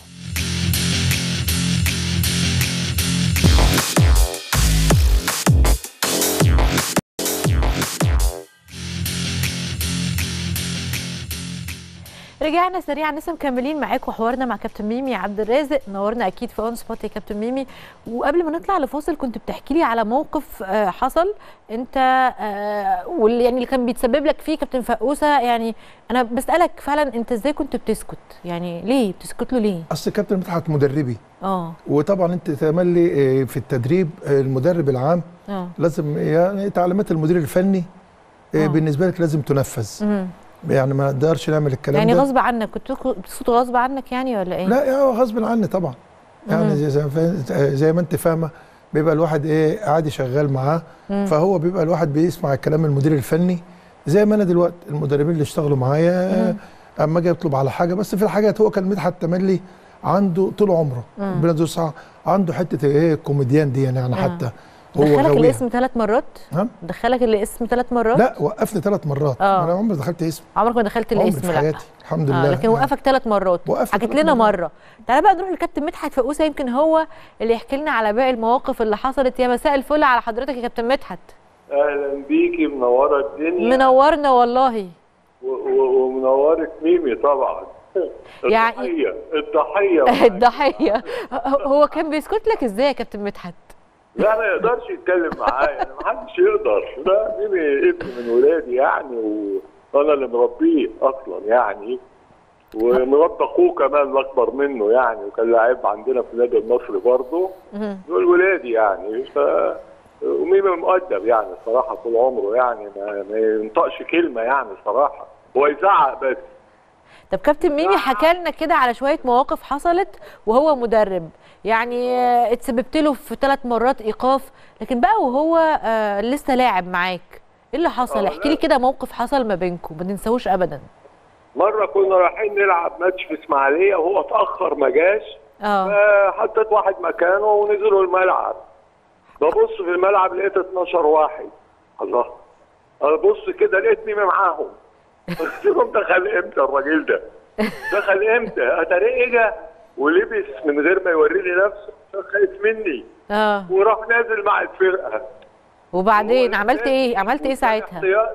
رجعنا سريعا لسه مكملين معاكم حوارنا مع كابتن ميمي عبد الرازق نورنا اكيد في اون سبوت يا كابتن ميمي وقبل ما نطلع لفاصل كنت بتحكي لي على موقف آه، حصل انت آه، واللي يعني اللي كان بيتسبب لك فيه كابتن فقوسه يعني انا بسالك فعلا انت ازاي كنت بتسكت يعني ليه بتسكت له ليه اصل كابتن مدحت مدربي اه وطبعا انت تملي آه، في التدريب آه، المدرب العام اه لازم يعني تعليمات المدير الفني آه، آه. بالنسبه لك لازم تنفذ مم. يعني ما نقدرش نعمل الكلام يعني ده غصب عنك كنت بتسكت غصب عنك يعني ولا ايه لا يا غصب عني طبعا يعني مم. زي, زي, زي ما انت فاهمه بيبقى الواحد ايه عادي شغال معاه مم. فهو بيبقى الواحد بيسمع الكلام المدير الفني زي ما انا دلوقتي المدربين اللي اشتغلوا معايا اما اجي اطلب على حاجه بس في الحاجات هو كان مدحت تملي عنده طول عمره مم. ربنا يديله الصحه عنده حته ايه الكوميديان دي يعني حتى هو دخلك غاويها. الاسم ثلاث مرات ها؟ دخلك الاسم ثلاث مرات لا وقفني ثلاث مرات آه. انا عمري ما دخلت اسم عمرك ما دخلت عمري الاسم في لا حياتي الحمد آه لله لكن وقفك ثلاث مرات وقفت حكيت ثلاث لنا مرات. مره تعالى بقى نروح لكابتن مدحت فقوسه يمكن هو اللي يحكي لنا على باقي المواقف اللي حصلت يا مساء الفل على حضرتك يا كابتن مدحت اهلا بيكي منوره الدنيا منورنا والله و- و- ومنورة ميمي طبعا يعني- الضحيه الضحيه الضحيه هو كان بيسكت لك ازاي يا كابتن مدحت لا ما يقدرش يتكلم معايا يعني ما حدش يقدر لا ميمي ابن من ولادي يعني وانا اللي مربيه اصلا يعني ومربى اخوه كمان الاكبر منه يعني وكان لعيب عندنا في النادي المصري برضه مهم. دول ولادي يعني ف وميمي مؤدب يعني صراحه طول عمره يعني ما, ما ينطقش كلمه يعني صراحه هو يزعق بس طب كابتن ميمي حكى لنا كده على شويه مواقف حصلت وهو مدرب يعني آه، اتسببت له في ثلاث مرات ايقاف لكن بقى وهو آه، لسه لاعب معاك ايه اللي حصل آه، احكي لي لا. كده موقف حصل ما بينكم ما تنساهوش ابدا مره كنا رايحين نلعب ماتش في اسماعيليه وهو اتاخر ما جاش اه فحطيت واحد مكانه ونزلوا الملعب ببص في الملعب لقيت 12 واحد الله ابص كده لقيت ميمي معاهم قلت لهم دخل امتى الراجل ده دخل امتى اتاريه اجى ولبس من غير ما يوري لي نفسه خايف مني اه وراح نازل مع الفرقه وبعدين هو عملت التاني- ايه عملت ايه والتاني ساعتها احتياط.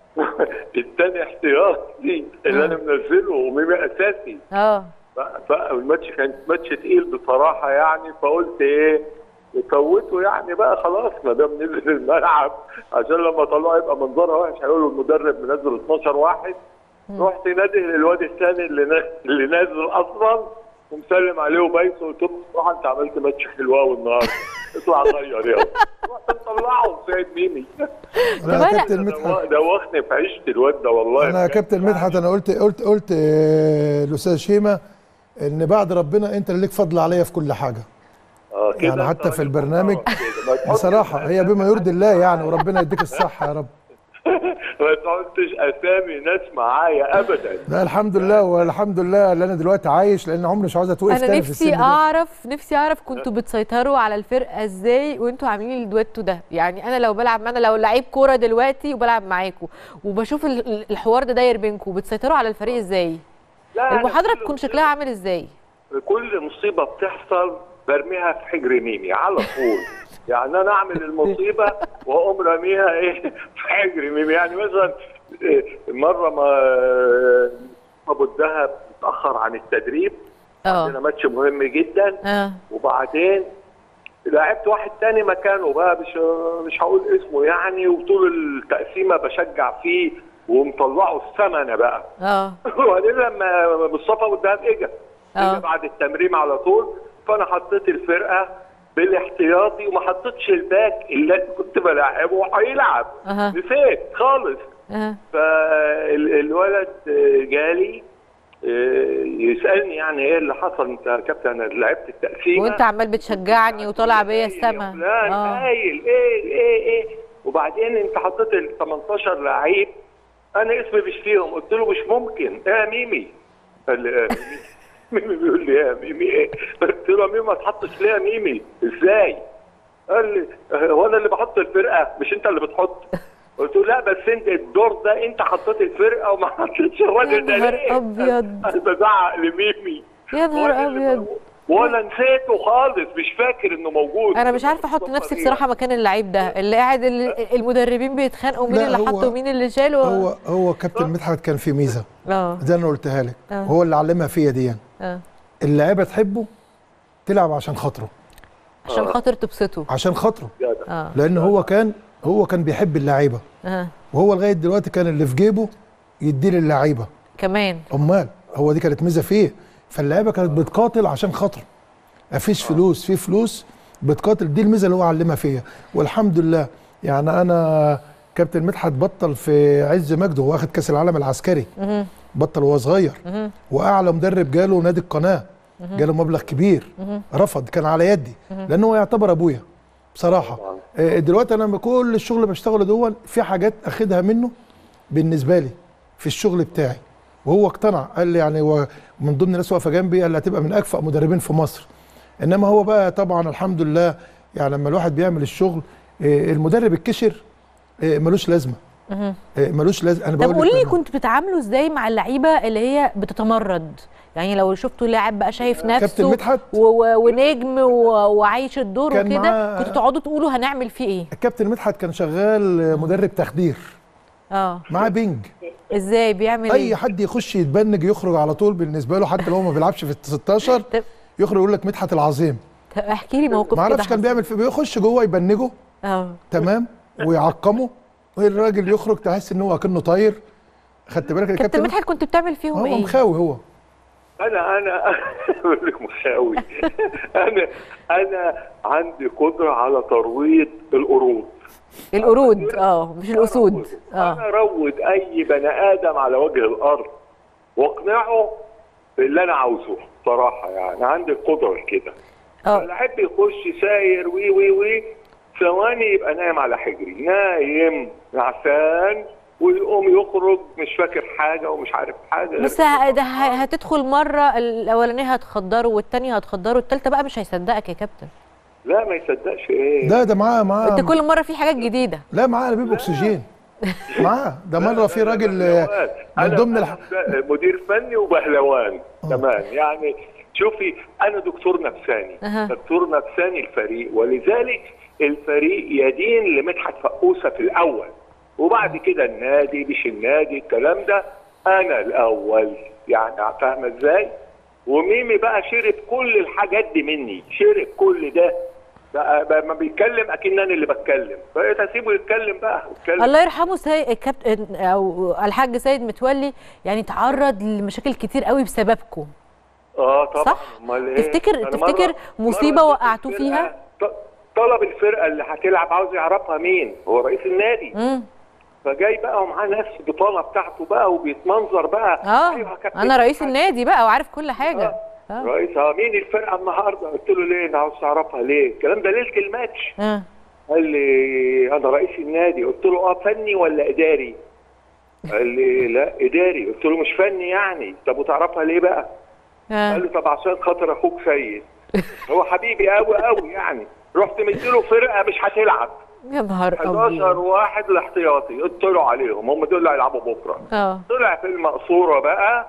التاني احتياطي اللي انا منزله وميمي اساسي اه ف- فالماتش كان ماتش تقيل بصراحه يعني فقلت ايه يفوتوا يعني بقى خلاص ما دام نزل الملعب عشان لما طلعوا يبقى منظرها وحش هيقولوا المدرب منزل 12 واحد رحت نادي للواد الثاني اللي نا- اللي نازل اصلا ومسلم عليه وبايسه قلت له بصراحه انت عملت ماتش حلو قوي النهارده اطلع غير يلا رحت مطلعه سيد ميمي انا طب يا أنا- كابتن مدحت دوخني في عيشه الواد ده والله انا يا كابتن مدحت انا قلت قلت قلت آه، الاستاذ شيمه ان بعد ربنا انت اللي ليك فضل عليا في كل حاجه آه، كده يعني أنت حتى في راجل البرنامج محترم كده. ما تحطش بصراحه هي بما يرضي الله يعني وربنا يديك الصحه يا رب ما تحطش اسامي ناس معايا ابدا لا الحمد لله والحمد لله اللي انا دلوقتي عايش لان عمري مش عاوز اتوقف انا تاني في نفسي السن ده اعرف نفسي اعرف كنتوا بتسيطروا على الفرقه ازاي وانتوا عاملين الدويتو ده يعني انا لو بلعب انا لو لعيب كوره دلوقتي وبلعب معاكم وبشوف ال- ال- الحوار ده داير بينكم بتسيطروا على الفريق ازاي لا أنا المحاضره كل تكون مصيبة- شكلها عامل ازاي كل مصيبه بتحصل برميها في حجر ميمي على طول يعني انا اعمل المصيبه واقوم راميها ايه في حجري ميمي يعني مثلا إيه، مره ما ابو الدهب اتاخر عن التدريب عندنا اه ماتش مهم جدا اه وبعدين لعبت واحد تاني مكانه بقى مش مش هقول اسمه يعني وطول التقسيمه بشجع فيه ومطلعه السمنه بقى اه وبعدين لما مصطفى والدهب اجى آه. اجى بعد التمرين على طول فانا حطيت الفرقه بالاحتياطي وما حطيتش الباك اللي أنا كنت بلعبه هيلعب أها. نسيت خالص اه فالولد جالي آه، يسالني يعني ايه اللي حصل انت يا كابتن انا لعبت التقسيمه وانت عمال بتشجعني وطالع بيا يا السما فلان اه هايل ايه ايه ايه وبعدين انت حطيت ال 18 لعيب انا اسمي مش فيهم قلت له مش ممكن ايه يا ميمي قال لي ايه يا ميمي ميمي بيقول لي ايه يا ميمي ايه قلت له يا ميمي ما تحطش ليه يا ميمي ازاي قال لي هو انا اللي بحط الفرقه مش انت اللي بتحط قلت له لا بس انت الدور ده انت حطيت الفرقه وما حطيتش الراجل ده يا نهار ليه؟ أبيض. انا بزعق لميمي يا نهار وأنا اللي ابيض ب- وانا نسيته خالص مش فاكر انه موجود انا مش عارفه احط نفسي بصراحه مكان اللعيب ده اللي قاعد ال- المدربين بيتخانقوا مين لا، اللي هو- حطه ومين اللي شاله هو هو كابتن مدحت كان في ميزه اه زي انا قلتها لك آه. هو اللي علمها فيا دي اه اللعيبه تحبه تلعب عشان خاطره عشان خاطر تبسطه عشان خاطره اه لان هو كان هو كان بيحب اللعيبه اه وهو لغايه دلوقتي كان اللي في جيبه يديه للعيبه كمان امال هو دي كانت ميزه فيه فاللعيبه كانت بتقاتل عشان خاطره مفيش فلوس في فلوس بتقاتل دي الميزه اللي هو علمها فيا والحمد لله يعني انا كابتن مدحت بطل في عز مجده هو واخد كاس العالم العسكري مهم. بطل وهو صغير مهم. واعلى مدرب جاله نادي القناه جاله مبلغ كبير رفض كان على يدي لان هو يعتبر ابويا بصراحه آه، دلوقتي انا كل الشغل اللي بشتغله دول في حاجات اخدها منه بالنسبه لي في الشغل بتاعي وهو اقتنع قال لي يعني هو من ضمن الناس واقفه جنبي قال لي هتبقى من اكفأ مدربين في مصر انما هو بقى طبعا الحمد لله يعني لما الواحد بيعمل الشغل آه، المدرب الكشر آه، ملوش لازمه آه، ملوش لازمه انا طب بقول قولي لي لك كنتوا بتتعاملوا ازاي مع اللعيبه اللي هي بتتمرد يعني لو شفتوا لاعب بقى شايف نفسه كابتن مدحت؟ و- و- ونجم و- وعايش الدور كان وكده معاه- كنتوا تقعدوا تقولوا هنعمل فيه ايه الكابتن مدحت كان شغال آه، مدرب تخدير اه معاه بينج ازاي بيعمل اي ايه حد يخش يتبنج يخرج على طول بالنسبه له حتى لو هو ما بيلعبش في ال 16 طب يخرج يقول لك مدحت العظيم طب احكي لي موقف ما كده اعرفش كان حصل. بيعمل في بيخش جوه يبنجه اه تمام ويعقمه والراجل يخرج تحس ان هو كأنه طاير خدت بالك يا كابتن كابتن مدحت كنت بتعمل فيهم هو ايه مخاوي هو انا انا بقول لك مخاوي انا انا عندي قدره على ترويض القرود القرود اه مش الاسود انا اه اروض اي بني ادم على وجه الارض واقنعه باللي انا عاوزه صراحه يعني عندي القدره كده اه اللاعب يخش ساير وي وي وي ثواني يبقى نايم على حجري نايم نعسان ويقوم يخرج مش فاكر حاجه ومش عارف حاجه بس ه- ده ه- هتدخل مره الاولانيه هتخدره والتانيه هتخدره التالته بقى مش هيصدقك يا كابتن لا ما يصدقش ايه ده ده معاه معاه انت كل مره في حاجات جديده لا معاه انابيب اكسجين معاه ده مره في راجل آه، من أنا ضمن الح... أنا مدير فني وبهلوان كمان يعني شوفي انا دكتور نفساني أها. دكتور نفساني الفريق ولذلك الفريق يدين لمدحت فقوسه في الاول وبعد كده النادي مش النادي الكلام ده انا الاول يعني فاهمه ازاي وميمي بقى شرب كل الحاجات دي مني شرب كل ده بقى, بقى ما بيتكلم اكن انا اللي بتكلم بقيت اسيبه يتكلم بقى يتكلم الله يرحمه سي... الكابتن او الحاج سيد متولي يعني تعرض لمشاكل كتير قوي بسببكم اه طبعا صح؟ امال ايه تفتكر- أنا تفتكر مصيبة اديت وقعتوه الفرقة- فيها؟ ط- طلب الفرقه اللي هتلعب عاوز يعرفها مين هو رئيس النادي امم فجاي بقى ومعاه ناس بطانه بتاعته بقى وبيتمنظر بقى اه أيوة يا كابتن انا رئيس مدحت. النادي بقى وعارف كل حاجه اه رئيس اه مين الفرقه النهارده قلت له ليه انا عاوز تعرفها ليه الكلام ده ليله الماتش اه قال لي انا رئيس النادي قلت له اه فني ولا اداري قال لي لا اداري قلت له مش فني يعني طب وتعرفها ليه بقى قال اه لي طب عشان خاطر اخوك سيد هو حبيبي قوي قوي يعني رحت مديله فرقه مش هتلعب يا نهار 11 ابيض واحد الاحتياطي قلت له عليهم هم دول اللي هيلعبوا بكره اه طلع في المقصوره بقى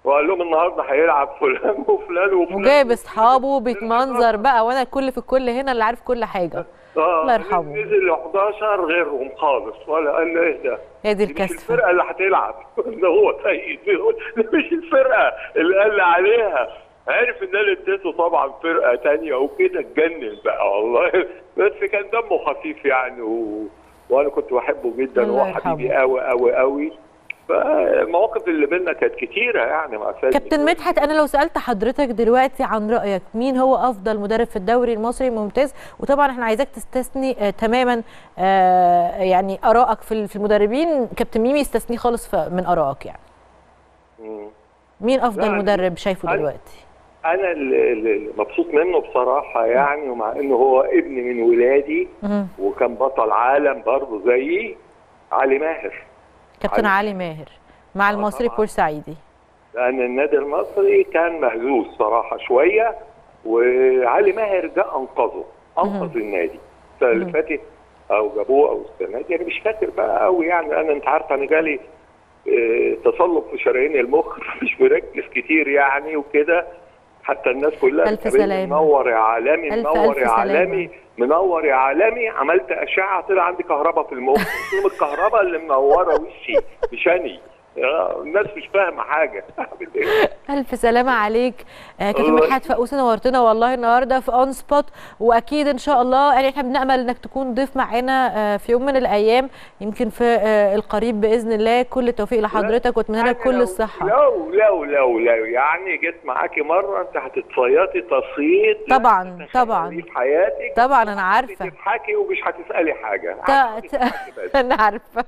وقال لهم النهارده هيلعب فلان وفلان وفلان وجايب اصحابه بيتمنظر بقى وانا الكل في الكل هنا اللي عارف كل حاجه اه الله يرحمه. نزل 11 غيرهم خالص ولا قال له ايه ده؟ هي دي دي مش الكثفه الفرقه اللي هتلعب ده هو سيد بيقول ده مش الفرقه اللي قال لي عليها عرف ان انا اديته طبعا فرقه تانية وكده اتجنن بقى والله بس كان دمه خفيف يعني و... وانا كنت بحبه جدا الله وهو يرحمه. حبيبي قوي قوي قوي فالمواقف اللي بينا كانت كتيره يعني مع سيد كابتن مدحت انا لو سالت حضرتك دلوقتي عن رايك مين هو افضل مدرب في الدوري المصري الممتاز وطبعا احنا عايزاك تستثني آه تماما آه يعني ارائك في ال- في المدربين كابتن ميمي يستثني خالص ف- من ارائك يعني مم. مين افضل يعني مدرب شايفه أنا- دلوقتي انا اللي اللي مبسوط منه بصراحه يعني ومع انه هو ابن من ولادي مهم. وكان بطل عالم برضه زيي علي ماهر كابتن علي. علي ماهر مع آه المصري طبعاً. بورسعيدي لان النادي المصري كان مهزوز صراحه شويه وعلي ماهر ده انقذه انقذ النادي السنه اللي فاتت او جابوه او السنه دي انا مش فاكر بقى قوي يعني انا انت عارف انا جالي آه، تصلب في شرايين المخ مش مركز كتير يعني وكده حتى الناس كلها ألف بتقابلني سلامة. منور يا عالمي ألف منور ألف يا سلامة. عالمي منور يا عالمي عملت اشعه طلع عندي كهرباء في المخ قلت لهم الكهرباء اللي منوره وشي مش اني آه، الناس مش فاهمه حاجه اعمل ايه الف سلامه عليك آه كابتن الله مدحت فقوس نورتنا والله النهارده في اون سبوت واكيد ان شاء الله يعني احنا بنامل انك تكون ضيف معانا آه في يوم من الايام يمكن في آه القريب باذن الله كل التوفيق لحضرتك واتمنى لك يعني كل لو- الصحه لو لو لو لو يعني جيت معاكي مره انت هتتصيطي تصيد لا طبعا، تتخيليه طبعا. في حياتك طبعا انا عارفه تضحكي ومش هتسالي حاجه ت- ت- هتضحكي بس. انا عارفه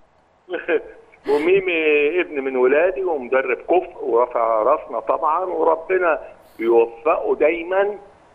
وميمي ابن من ولادي ومدرب كفء ورافع راسنا طبعا وربنا يوفقه دايما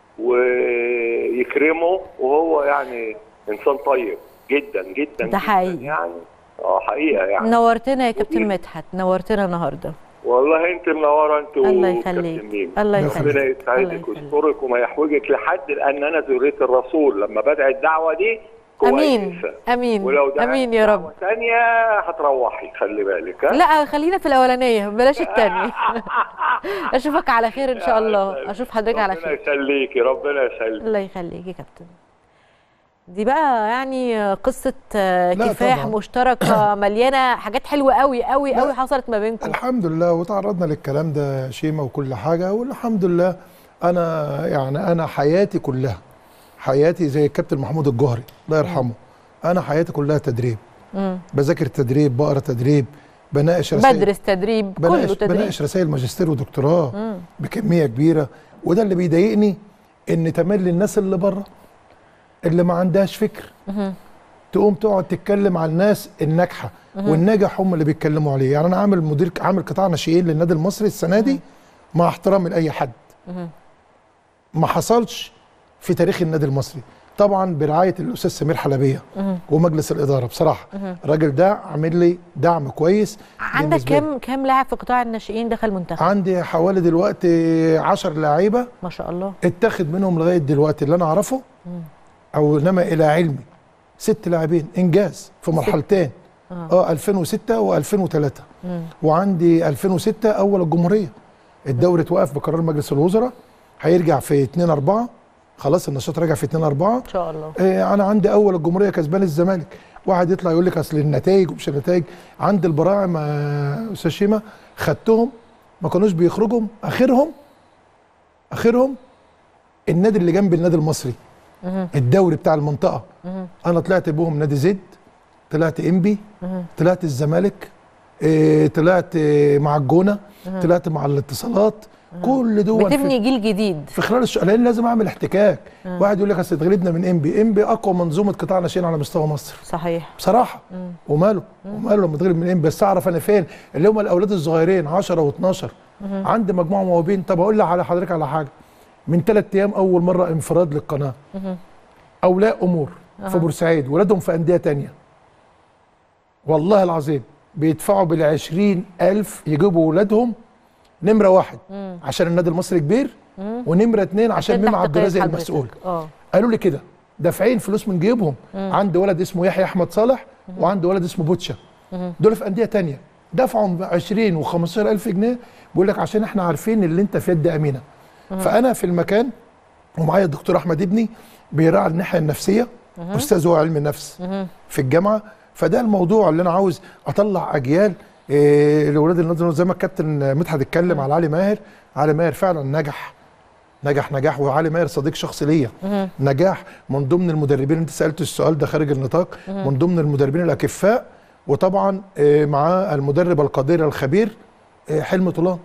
ويكرمه وهو يعني انسان طيب جدا جدا ده جداً حقيقي. يعني اه حقيقه يعني نورتنا يا كابتن مدحت نورتنا النهارده والله انت منوره انت الله وكابتن يخليك ميمي. الله ربنا يخليك ربنا الله يسعدك يخليك. ويسترك وما يحوجك لحد لان انا ذريه الرسول لما بدعي الدعوه دي امين كويسة. امين ولو دعيت امين يا رب دعوة ثانيه هتروحي خلي بالك ها لا خلينا في الاولانيه بلاش الثانيه اشوفك على خير ان شاء الله اشوف حضرتك على ربنا خير يخليكي ربنا يخليك الله يخليك يا كابتن دي بقى يعني قصة آه، لا كفاح طبعاً. مشتركة مليانة حاجات حلوة قوي قوي لا. قوي حصلت ما بينكم الحمد لله وتعرضنا للكلام ده يا شيماء وكل حاجه والحمد لله انا يعني انا حياتي كلها حياتي زي الكابتن محمود الجوهري الله يرحمه انا حياتي كلها تدريب مم. بذاكر تدريب بقرا تدريب بناقش رسائل بدرس تدريب كله بناقش تدريب بناقش رسائل ماجستير ودكتوراه بكميه كبيره وده اللي بيضايقني ان تملي الناس اللي بره اللي ما عندهاش فكر تقوم تقعد تتكلم على الناس الناجحه والناجح هم اللي بيتكلموا عليه يعني انا عامل مدير عامل قطاع ناشئين للنادي المصري السنه دي مع احترامي لاي حد ما حصلش في تاريخ النادي المصري طبعا برعايه الاستاذ سمير حلبيه ومجلس الاداره بصراحه الراجل ده عامل لي دعم كويس عندك بالنسبة لي. كام كام لاعب في قطاع الناشئين دخل منتخب عندي حوالي دلوقتي 10 لعيبه ما شاء الله اتاخد منهم لغايه دلوقتي اللي انا اعرفه او انما الى علمي ست لاعبين انجاز في مرحلتين اه 2006 و2003 وعندي 2006 اول الجمهوريه الدوري اتوقف بقرار مجلس الوزراء هيرجع في 2 4 خلاص النشاط راجع في 2 4 ان شاء الله آه، انا عندي اول الجمهوريه كسبان الزمالك واحد يطلع يقول لك اصل النتائج ومش النتائج عند البراعم آه، استاذ شيما خدتهم ما كانوش بيخرجوا اخرهم اخرهم النادي اللي جنب النادي المصري الدوري بتاع المنطقه انا طلعت بهم نادي زد طلعت انبي طلعت الزمالك آه، طلعت آه، مع الجونه طلعت مع الاتصالات كل دول في- بتبني جيل جديد في خلال الشهر لان لازم اعمل احتكاك واحد يقول لك اصل اتغلبنا من انبي انبي اقوى منظومه قطاع ناشئين على مستوى مصر صحيح بصراحه وماله وماله لما اتغلب من انبي بس اعرف انا فين اللي هم الاولاد الصغيرين 10 و12 عندي مجموعه موهوبين طب اقول لك على حضرتك على حاجه من ثلاث ايام اول مره انفراد للقناه اولياء امور في بورسعيد ولادهم في انديه تانية والله العظيم بيدفعوا بالعشرين ألف يجيبوا ولادهم نمرة واحد عشان النادي المصري كبير ونمرة اتنين عشان عشان ميم تحت عبد قيد الرازق حضرتك. المسؤول اه قالوا لي كده دافعين فلوس من جيبهم عندي ولد اسمه يحيى احمد صالح وعندي ولد اسمه بوتشا دول في انديه تانية دفعهم ب 20 و15 الف جنيه بيقول لك عشان احنا عارفين اللي انت في يد امينه فانا في المكان ومعايا الدكتور احمد ابني بيراعي الناحيه النفسيه استاذ هو علم النفس في الجامعه فده الموضوع اللي انا عاوز اطلع اجيال إيه لاولاد النادي زي ما الكابتن مدحت اتكلم على علي ماهر علي ماهر فعلا نجح نجح نجاح وعلي ماهر صديق شخصي ليا نجاح من ضمن المدربين انت سالت السؤال ده خارج النطاق من ضمن المدربين الاكفاء وطبعا إيه معاه المدرب القدير الخبير إيه حلمي طولان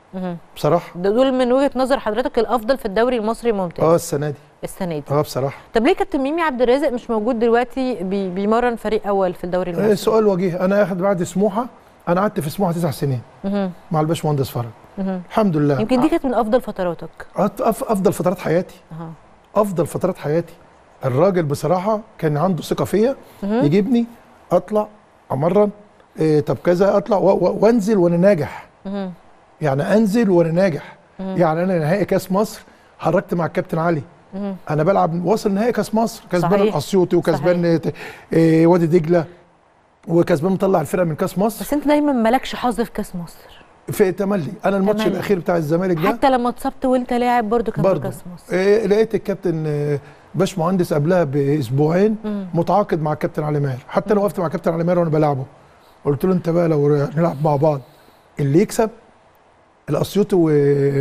بصراحه ده دول من وجهه نظر حضرتك الافضل في الدوري المصري الممتاز اه السنه دي السنه دي اه بصراحه طب ليه كابتن ميمي عبد الرازق مش موجود دلوقتي بي بيمرن فريق اول في الدوري إيه المصري سؤال وجيه انا اخد بعد سموحه انا قعدت في سموحه تسع سنين مع الباشمهندس فرج الحمد لله يمكن دي كانت من افضل فتراتك أف- أف- افضل فترات حياتي أها. افضل فترات حياتي الراجل بصراحه كان عنده ثقه فيا يجيبني اطلع امرن إيه طب كذا اطلع و- و- وانزل وانا ناجح يعني انزل وانا ناجح يعني انا نهائي كاس مصر حركت مع الكابتن علي انا بلعب واصل نهائي كاس مصر كسبان صحيح. الاسيوطي وكسبان إيه وادي دجله وكسبان مطلع الفرقه من كاس مصر بس انت دايما مالكش حظ في كاس مصر في تملي انا الماتش تملي. الاخير بتاع الزمالك ده حتى لما اتصبت وانت لاعب برضو كان في برضه كاس مصر إيه لقيت الكابتن آه، باش مهندس قبلها باسبوعين متعاقد مع الكابتن علي ماهر حتى انا وقفت مع الكابتن علي ماهر وانا بلعبه قلت له انت بقى لو نلعب مع بعض اللي يكسب الاسيوطي و-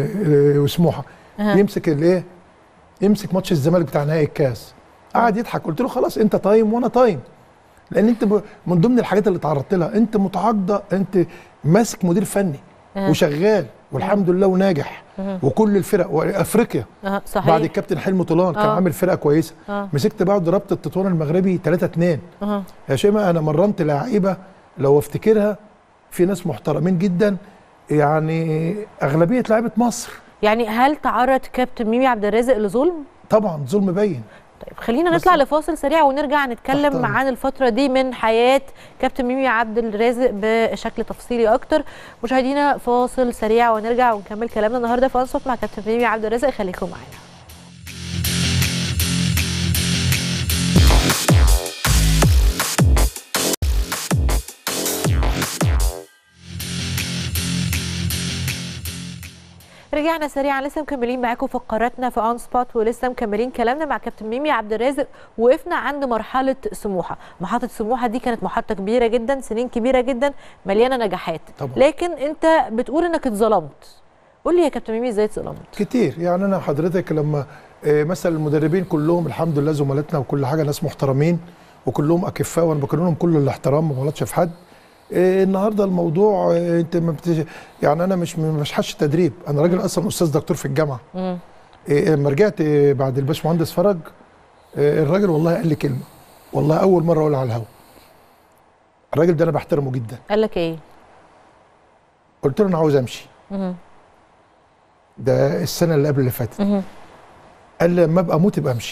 آه، وسموحه أها. يمسك الايه يمسك ماتش الزمالك بتاع نهائي الكاس قعد يضحك قلت له خلاص انت تايم وانا تايم لان انت ب- من ضمن الحاجات اللي تعرضت لها انت متعاقده انت ماسك مدير فني أها. وشغال والحمد لله وناجح وكل الفرق وافريقيا اه صحيح بعد الكابتن حلمي طولان كان آه. عامل فرقه كويسه آه. مسكت بعد رابطه تطوان المغربي 3 2 أها. يا شيماء انا مرنت لعيبه لو افتكرها في ناس محترمين جدا يعني اغلبيه لعيبه مصر يعني هل تعرض كابتن ميمي عبد الرازق لظلم طبعا ظلم باين طيب خلينا بس- نطلع لفاصل سريع ونرجع نتكلم تحت عن الفترة دي من حياة كابتن ميمي عبد الرازق بشكل تفصيلي أكتر مشاهدينا فاصل سريع ونرجع ونكمل كلامنا النهاردة في أنصت مع كابتن ميمي عبد الرازق خليكم معانا رجعنا سريعا لسه مكملين معاكم فقراتنا في اون سبوت ولسه مكملين كلامنا مع كابتن ميمي عبد الرازق وقفنا عند مرحله سموحه محطه سموحه دي كانت محطه كبيره جدا سنين كبيره جدا مليانه نجاحات طبعا. لكن انت بتقول انك اتظلمت قول لي يا كابتن ميمي ازاي اتظلمت كتير يعني انا حضرتك لما آه، مثلا المدربين كلهم الحمد لله زملاتنا وكل حاجه ناس محترمين وكلهم اكفاء وانا بكلمهم كل الاحترام ما بغلطش في حد آه، النهارده الموضوع آه، انت ما بتج... يعني انا مش مش حش تدريب انا راجل اصلا استاذ دكتور في الجامعه مم. إيه، لما رجعت إيه، بعد الباشمهندس فرج إيه، الراجل والله قال لي كلمه والله اول مره اقولها على الهوا الراجل ده انا بحترمه جدا قال لك ايه قلت له انا عاوز امشي مم. ده السنه اللي قبل اللي فاتت مم. قال لي لما ابقى اموت يبقى امشي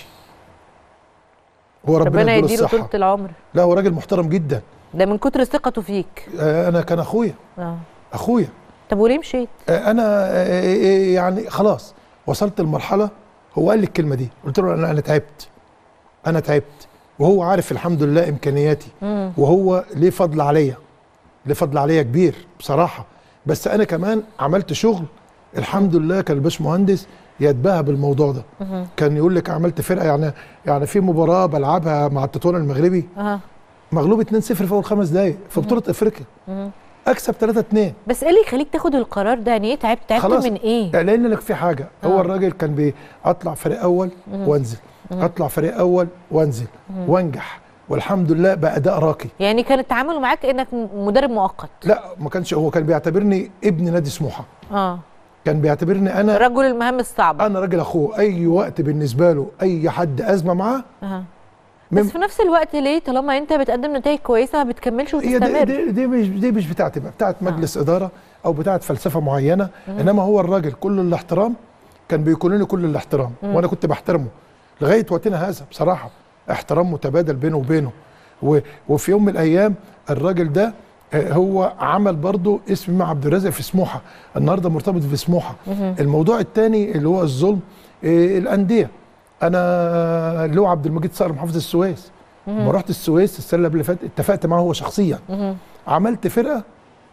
هو ربنا, ربنا يديله يديله الصحه طولة العمر لا هو راجل محترم جدا ده من كتر ثقته فيك آه، انا كان اخويا اه اخويا طب وليه مشيت آه، انا آه، آه، يعني خلاص وصلت لمرحله هو قال لي الكلمه دي قلت له انا انا تعبت انا تعبت وهو عارف الحمد لله امكانياتي مم. وهو ليه فضل عليا ليه فضل عليا كبير بصراحه بس انا كمان عملت شغل الحمد لله كان الباشمهندس يتباهى بالموضوع ده كان يقول لك عملت فرقه يعني يعني في مباراه بلعبها مع التطوان المغربي اه مغلوب 2-0 في اول خمس دقائق في بطوله افريقيا اكسب 3-2 بس ايه اللي يخليك تاخد القرار ده يعني ايه تعبت تعبت خلاص. من ايه لان لك في حاجه هو الراجل كان بيطلع فريق اول وانزل اطلع فريق اول وانزل وانجح والحمد لله باداء راقي يعني كان التعامل معاك انك م- مدرب مؤقت لا ما كانش هو كان بيعتبرني ابن نادي سموحه اه كان بيعتبرني انا رجل المهام الصعبه انا راجل اخوه اي وقت بالنسبه له اي حد ازمه معاه آه. من- بس في نفس الوقت ليه طالما انت بتقدم نتائج كويسه ما بتكملش هي دي, وتستمر دي, دي مش دي مش بتاعتي بقى بتاعت مجلس اداره او بتاعت فلسفه معينه انما هو الراجل كل الاحترام كان بيكون لي كل الاحترام وانا كنت بحترمه لغايه وقتنا هذا بصراحه احترام متبادل بينه وبينه و- وفي يوم من الايام الراجل ده آه، هو عمل برضه اسم مع عبد الرازق في سموحه النهارده مرتبط في سموحه الموضوع الثاني اللي هو الظلم آه، الانديه انا اللي هو عبد المجيد صقر محافظ السويس لما رحت السويس السنه اللي قبل اللي فاتت اتفقت معاه هو شخصيا عملت فرقه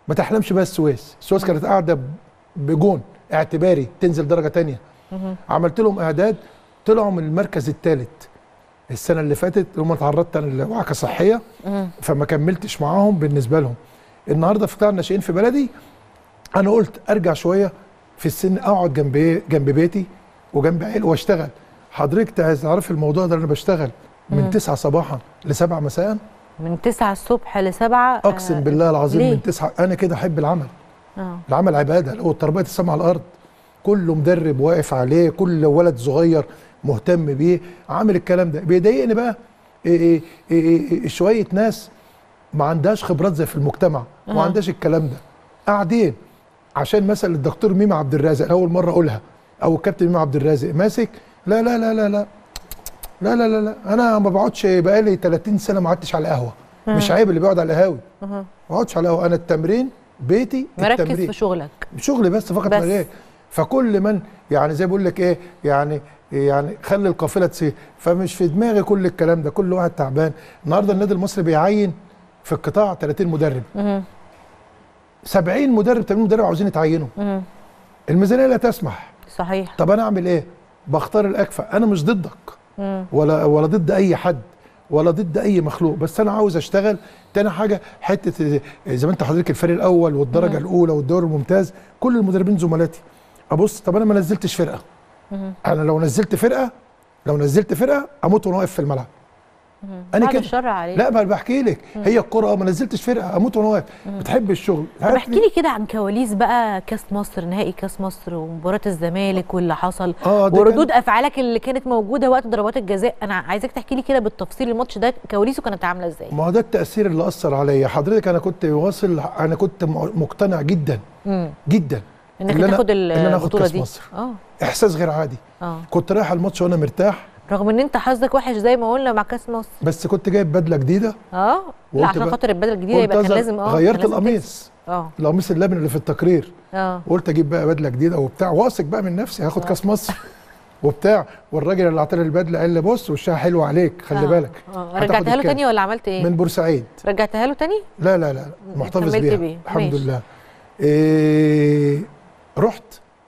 ما تحلمش بقى السويس السويس كانت قاعده بجون اعتباري تنزل درجه تانية عملت لهم اعداد طلعوا من المركز الثالث السنه اللي فاتت هم اتعرضت انا لوعكه صحيه فما كملتش معاهم بالنسبه لهم النهارده في قطاع الناشئين في بلدي انا قلت ارجع شويه في السن اقعد جنب جنب بيتي وجنب عيل واشتغل حضرتك تعرف الموضوع ده انا بشتغل من 9 صباحا ل 7 مساء من 9 الصبح ل 7 اقسم بالله العظيم ليه؟ من 9 انا كده احب العمل اه العمل عباده هو التربيه السما على الارض كل مدرب واقف عليه كل ولد صغير مهتم بيه عامل الكلام ده بيضايقني بقى إيه إيه إيه إيه شويه ناس ما عندهاش خبرات زي في المجتمع وما أها. عندهاش الكلام ده قاعدين عشان مثلا الدكتور ميمي عبد الرازق أنا اول مره اقولها او الكابتن ميمي عبد الرازق ماسك لا لا لا لا لا لا لا لا, لا. انا ما بقعدش بقالي 30 سنه ما قعدتش على قهوه مش عيب اللي بيقعد على القهاوي أها. ما بقعدش على القهوه انا التمرين بيتي مركز التمرين في شغلك شغل بس فقط لا بس. غير فكل من يعني زي بقول لك ايه يعني يعني خلي القافله تسير فمش في دماغي كل الكلام ده كل واحد تعبان النهارده النادي المصري بيعين في القطاع 30 مدرب مهم. 70 مدرب 80 مدرب عاوزين يتعينوا مهم. الميزانيه لا تسمح صحيح طب انا اعمل ايه بختار الاكفأ انا مش ضدك مم. ولا ولا ضد اي حد ولا ضد اي مخلوق بس انا عاوز اشتغل تاني حاجه حته زي ما انت حضرتك الفريق الاول والدرجه الاولى والدوري الممتاز كل المدربين زملاتي ابص طب انا ما نزلتش فرقه انا لو نزلت فرقه لو نزلت فرقه اموت وانا واقف في الملعب انا بعد كده الشر عليك لا ما أنا بحكي لك هي الكره ما نزلتش فرقه اموت وانا واقف بتحب الشغل طب احكي لي كده عن كواليس بقى كاس مصر نهائي كاس مصر ومباراه الزمالك واللي حصل اه ده وردود افعالك اللي كانت موجوده وقت ضربات الجزاء انا عايزاك تحكي لي كده بالتفصيل الماتش ده كواليسه كانت عامله ازاي ما هو ده التاثير اللي اثر عليا حضرتك انا كنت واصل انا كنت م- مقتنع جدا امم جدا انك اللي أنا- تاخد اللي أنا آخد البطوله كأس دي مصر. اه احساس غير عادي اه كنت رايح الماتش وانا مرتاح رغم ان انت حظك وحش زي ما قلنا مع كاس مصر بس كنت جايب بدله جديده اه لا وقلت عشان بقى- خاطر البدله الجديده يبقى كان قلت أظهر- لازم اه غيرت كان لازم القميص تكسب. اه القميص اللبن اللي في التقرير اه وقلت اجيب بقى بدله جديده وبتاع واثق بقى من نفسي هاخد كاس مصر وبتاع والراجل اللي اعطاني البدله قال لي بص وشها حلو عليك خلي آه. بالك اه هتاخد رجعتها له الكام؟ تاني ولا عملت ايه من بورسعيد رجعتها له تاني لا لا لا محتفظ كملت بيها بيه. الحمد ماشي. لله إيه رحت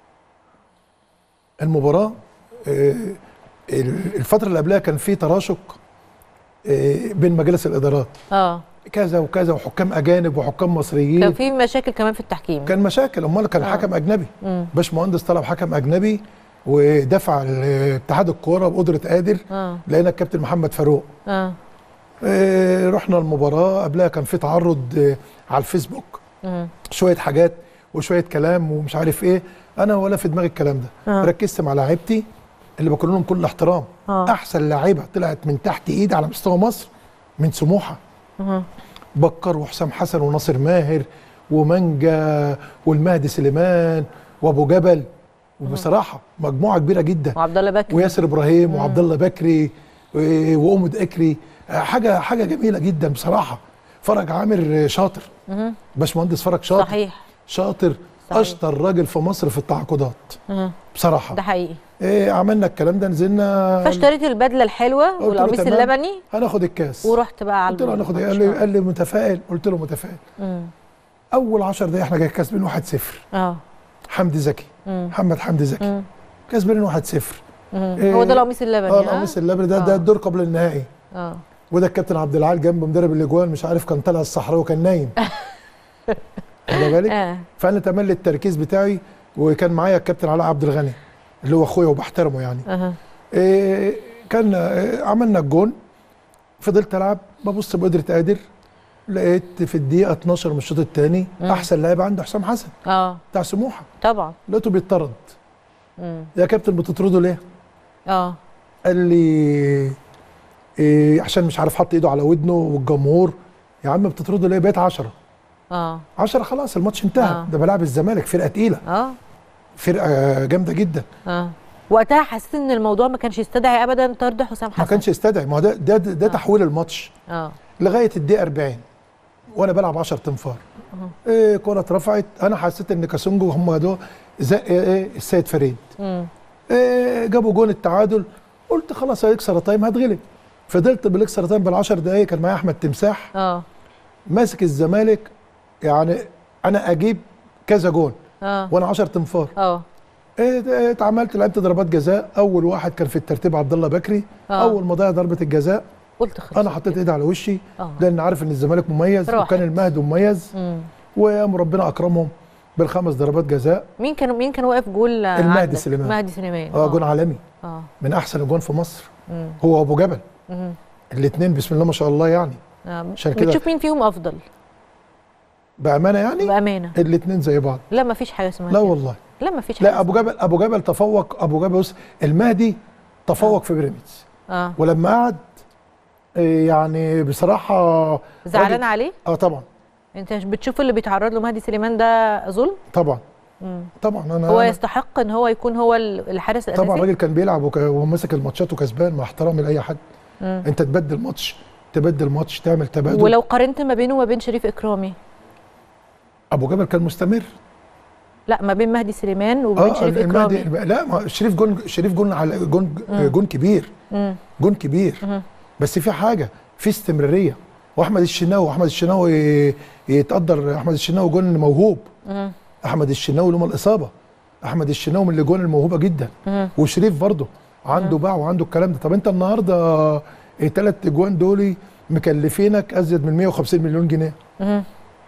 المباراه إيه الفتره اللي قبلها كان في تراشق إيه بين مجالس الادارات اه كذا وكذا وحكام اجانب وحكام مصريين كان في مشاكل كمان في التحكيم كان مشاكل امال كان آه. حكم اجنبي مم. باشمهندس طلب حكم اجنبي ودفع اتحاد الكوره بقدره قادر اه لقينا الكابتن محمد فاروق اه إيه، رحنا المباراه قبلها كان في تعرض آه، على الفيسبوك مم. شويه حاجات وشويه كلام ومش عارف ايه انا ولا في دماغي الكلام ده آه. ركزت مع لعيبتي اللي بكون لهم كل احترام آه. احسن لعيبه طلعت من تحت ايدي على مستوى مصر من سموحه مم. بكر وحسام حسن وناصر ماهر ومانجا والمهدي سليمان وابو جبل وبصراحه مجموعه كبيره جدا وعبد الله بكر وياسر ابراهيم وعبد الله بكري و- وامد اكري حاجه حاجه جميله جدا بصراحه فرج عامر شاطر مم. باشمهندس فرج شاطر صحيح شاطر صحيح. اشطر راجل في مصر في التعاقدات مم. بصراحه ده حقيقي إيه عملنا الكلام ده نزلنا فاشتريت البدله الحلوه قلت له والقميص تمام، اللبني هناخد الكاس ورحت بقى على قلت له هناخد إيه؟ قال الماتش. لي قال لي متفائل قلت له متفائل مم. اول 10 دقايق احنا جاي كاسبين 1-0 اه حمدي زكي مم. محمد حمدي زكي مم. كسبانين 1-0 مم. إيه، هو ده القميص اللبني اه ها؟ القميص اللبني ده آه. ده الدور قبل النهائي اه وده الكابتن عبد العال جنب مدرب الاجوان مش عارف كان طالع الصحراء وكان نايم واخد بالك اه فانا تملي التركيز بتاعي وكان معايا الكابتن علاء عبد الغني اللي هو اخويا وبحترمه يعني اها إيه كان إيه عملنا الجون فضلت العب ببص بقدره قادر لقيت في الدقيقه 12 من الشوط الثاني مم. احسن لاعب عنده حسام حسن اه بتاع سموحه طبعا لقيته بيطرد مم. يا كابتن بتطرده ليه؟ اه قال لي إيه عشان مش عارف حط ايده على ودنه والجمهور يا عم بتطرده ليه؟ بقيت 10 اه 10 خلاص الماتش انتهى آه. ده بلعب الزمالك فرقه تقيله اه فرقه جامده جدا اه وقتها حسيت ان الموضوع ما كانش يستدعي ابدا طرد حسام حسن ما كانش يستدعي ما هو ده ده, ده آه. تحويل الماتش اه لغايه الدقيقه 40 وانا بلعب 10 تنفار ايه كره اترفعت انا حسيت ان كاسونجو هم دول زق ايه السيد فريد مم. إيه جابوا جون التعادل قلت خلاص هيكسر تايم هتغلب فضلت بالاكسترا تايم بالعشر دقايق كان معايا احمد تمساح اه ماسك الزمالك يعني انا اجيب كذا جون اه وانا 10 تنفار اه إيه، إيه، اتعملت لعبت ضربات جزاء اول واحد كان في الترتيب عبد الله بكري آه. اول ما ضيع ضربه الجزاء قلت خلاص انا حطيت ايدي على وشي اه لان عارف ان الزمالك مميز راحت. وكان المهدي مميز مم. وقام ربنا اكرمهم بالخمس ضربات جزاء مين كان مين كان واقف جول آه، المهدي عندك؟ سليمان. مهدي سليمان اه جون عالمي اه من احسن الجون في مصر مم. هو وابو جبل مم. الاثنين بسم الله ما شاء الله يعني آه. عشان كده- بتشوف مين فيهم افضل بامانه يعني بامانه الاثنين زي بعض لا ما فيش حاجه اسمها لا كده. والله لا ما فيش حاجه لا ابو جبل ابو جبل تفوق ابو جبل بص المهدي تفوق في بيراميدز اه ولما قعد إيه، يعني بصراحه زعلان راجل- عليه اه طبعا انت مش بتشوف اللي بيتعرض له مهدي سليمان ده ظلم طبعا مم. طبعا انا هو أنا- يستحق ان هو يكون هو ال- الحارس الاساسي طبعا الراجل كان بيلعب وك- وماسك الماتشات وكسبان مع احترامي لاي حد مم. انت تبدل ماتش تبدل ماتش تعمل تبادل ولو قارنت ما بينه وما بين شريف اكرامي ابو جبل كان مستمر لا ما بين مهدي سليمان وما بين شريف المهدي اكرامي لا ما شريف جون شريف جون على جون مم. جون كبير مم. جون كبير مم. بس في حاجه في استمراريه واحمد الشناوي احمد الشناوي يتقدر احمد الشناوي جون موهوب مم. احمد الشناوي له الاصابه احمد الشناوي من الاجوان الموهوبه جدا مم. وشريف برضه عنده باع وعنده الكلام ده طب انت النهارده الثلاث اجوان دول مكلفينك ازيد من 150 مليون جنيه مم.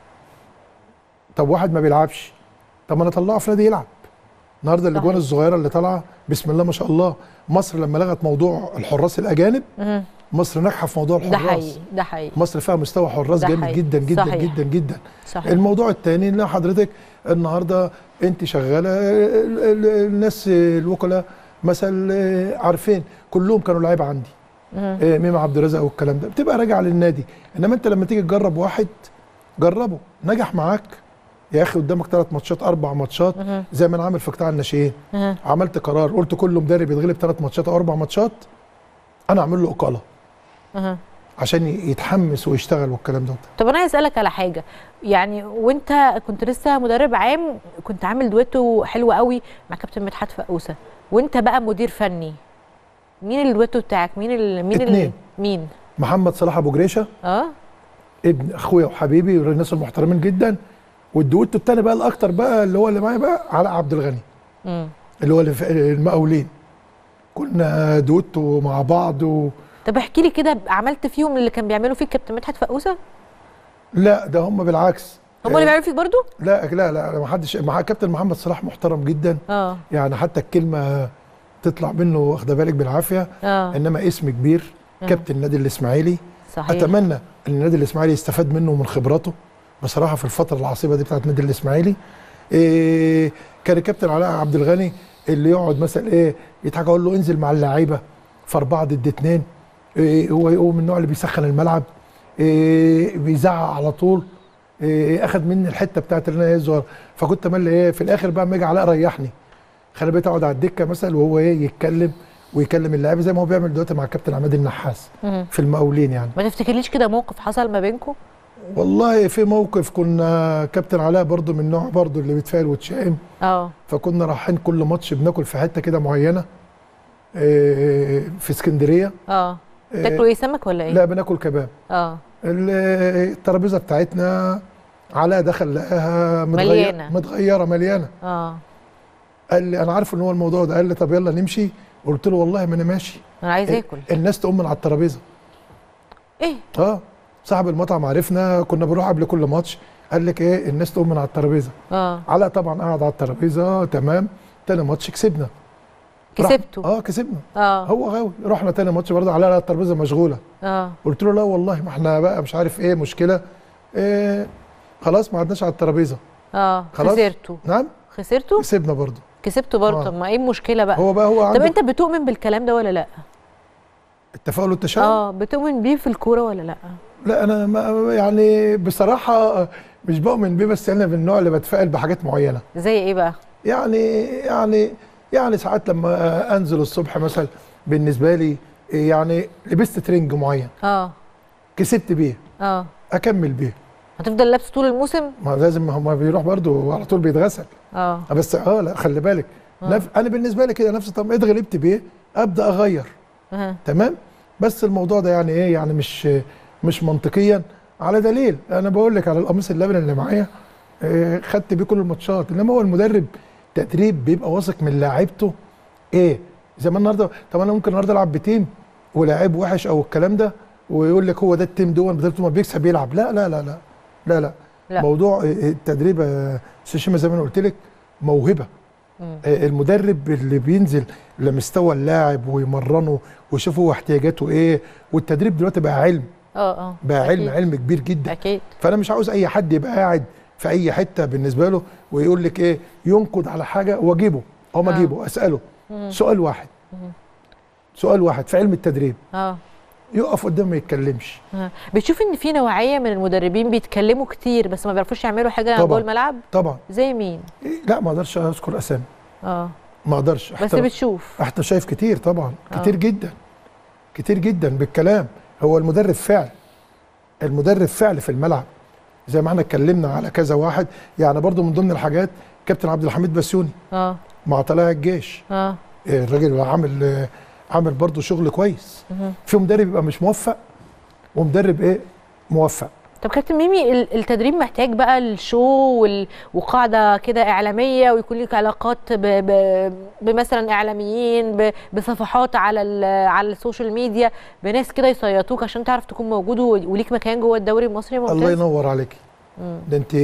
طب واحد ما بيلعبش طب ما انا اطلعه في نادي يلعب النهارده الاجوان صحيح. الصغيره اللي طالعه بسم الله ما شاء الله مصر لما لغت موضوع الحراس الاجانب مم. مصر ناجحه في موضوع ده الحراس حقيقي ده حقيقي مصر فيها مستوى حراس ده جامد حقيقي. جدا جدا صحيح. جدا جدا صحيح الموضوع الثاني ان حضرتك النهارده انت شغاله ال- ال- الناس الوكلاء مثلا عارفين كلهم كانوا لعيبه عندي مم. آه، ميم عبد الرزاق والكلام ده بتبقى راجع للنادي انما انت لما تيجي تجرب واحد جربه نجح معاك يا اخي قدامك ثلاث ماتشات اربع ماتشات مم. زي ما انا عامل في قطاع الناشئين مم. عملت قرار قلت كل مدرب يتغلب ثلاث ماتشات او اربع ماتشات انا اعمل له اقاله مم. عشان يتحمس ويشتغل والكلام ده طب انا عايز اسالك على حاجه يعني وانت كنت لسه مدرب عام كنت عامل دويتو حلو قوي مع كابتن مدحت فقوسه وانت بقى مدير فني مين الدويتو بتاعك مين ال... مين ال... اتنين. مين محمد صلاح ابو جريشه اه ابن اخويا وحبيبي والناس المحترمين جدا والدويتو الثاني بقى الاكتر بقى اللي هو اللي معايا بقى علاء عبد الغني مم. اللي هو اللي في المقاولين كنا دويتو مع بعض و... طب احكي لي كده عملت فيهم اللي كان بيعملوا فيك كابتن مدحت فقوسه لا ده هم بالعكس هم اللي بيعملوا فيك برضو لا لا لا ما حدش مع كابتن محمد صلاح محترم جدا اه يعني حتى الكلمه تطلع منه واخده بالك بالعافيه اه انما اسم كبير مم. كابتن النادي الاسماعيلي صحيح اتمنى ان النادي الاسماعيلي يستفاد منه ومن خبراته بصراحه في الفتره العصيبه دي بتاعت النادي الاسماعيلي إيه كان الكابتن علاء عبد الغني اللي يقعد مثلا ايه يضحك اقول له انزل مع اللعيبه في اربعه ضد اثنين إيه هو هو من النوع اللي بيسخن الملعب إيه بيزعق على طول إيه اخد مني الحته بتاعت اللي انا ايه الصغير فكنت مالي ايه في الاخر بقى اما يجي علاء ريحني خلي بالك اقعد على الدكه مثلا وهو ايه يتكلم ويكلم اللعيبه زي ما هو بيعمل دلوقتي مع الكابتن عماد النحاس مم. في المقاولين يعني ما تفتكرليش كده موقف حصل ما بينكم والله في موقف كنا كابتن علاء برضو من نوع برضو اللي بيتفائل وتشائم اه فكنا رايحين كل ماتش بناكل في حته كده معينه إيه، في اسكندريه اه إيه، تاكلوا ايه سمك ولا ايه لا بناكل كباب اه ال- الترابيزه بتاعتنا علاء دخل لقاها متغير مليانة. متغيره مليانه اه قال لي انا عارف ان هو الموضوع ده قال لي طب يلا نمشي قلت له والله ما انا ماشي انا عايز إيه، اكل الناس تقوم من على الترابيزه ايه اه صاحب المطعم عرفنا كنا بنروح قبل كل ماتش قال لك ايه الناس تقوم من على الترابيزه اه علاء طبعا قعد على الترابيزه تمام تاني ماتش كسبنا راح- كسبته اه كسبنا اه هو غاوي رحنا تاني ماتش برضه علاء على الترابيزه مشغوله اه قلت له لا والله ما احنا بقى مش عارف ايه مشكله إيه خلاص ما قعدناش على الترابيزه اه خلاص. خسرته نعم خسرته كسبنا برضه كسبته برضه آه. طب ما ايه المشكله بقى هو بقى هو طب عنده انت بتؤمن بالكلام ده ولا لا التفاؤل والتشاؤم اه بتؤمن بيه في الكوره ولا لا لا انا ما يعني بصراحه مش بؤمن بيه بس انا من النوع اللي بتفائل بحاجات معينه زي ايه بقى يعني يعني يعني ساعات لما انزل الصبح مثلا بالنسبه لي يعني لبست ترنج معين اه كسبت بيه اه اكمل بيه هتفضل لابس طول الموسم ما لازم هما بيروح برضو على طول بيتغسل اه بس اه لا خلي بالك نف... انا بالنسبه لي كده نفس طب اتغلبت بيه ابدا اغير اه تمام بس الموضوع ده يعني ايه يعني مش مش منطقيا على دليل انا بقول لك على القميص اللبن اللي معايا آه، خدت بيه كل الماتشات انما هو المدرب تدريب بيبقى واثق من لاعيبته ايه زي ما النهارده طب انا ممكن النهارده العب بتيم ولاعيب وحش او الكلام ده ويقول لك هو ده التيم دون بدل ما بيكسب يلعب لا لا لا لا لا لا, لا. موضوع آه، التدريب يا أستاذ شيماء زي ما انا قلت لك موهبه مم. آه، المدرب اللي بينزل لمستوى اللاعب ويمرنه ويشوف هو احتياجاته ايه والتدريب دلوقتي بقى علم اه اه بقى علم أكيد. علم كبير جدا اكيد فانا مش عاوز اي حد يبقى قاعد في اي حته بالنسبه له ويقول لك ايه ينقد على حاجه واجيبه او ما آه. اجيبه اساله مم. سؤال واحد سؤال واحد في علم التدريب اه يقف قدام ما يتكلمش آه. بتشوف ان في نوعيه من المدربين بيتكلموا كتير بس ما بيعرفوش يعملوا حاجه طبعاً. جوه الملعب طبعا زي مين إيه، لا ما اقدرش اذكر اسامي اه ما اقدرش بس احترام. بتشوف احنا شايف كتير طبعا آه. كتير جدا كتير جدا بالكلام هو المدرب فعل المدرب فعل في الملعب زي ما احنا اتكلمنا على كذا واحد يعني برضو من ضمن الحاجات كابتن عبد الحميد بسيوني اه مع طلائع الجيش اه إيه، الراجل عامل آه، عامل برضو شغل كويس مهم. في مدرب يبقى مش موفق ومدرب ايه موفق طب كابتن ميمي ال- التدريب محتاج بقى الشو وال... وقاعده كده اعلاميه ويكون لك علاقات ب... ب... بمثلا اعلاميين ب... بصفحات على ال... على السوشيال ميديا بناس كده يصيطوك عشان تعرف تكون موجود و... وليك مكان جوه الدوري المصري ممتاز الله ينور عليكي مم. ده انت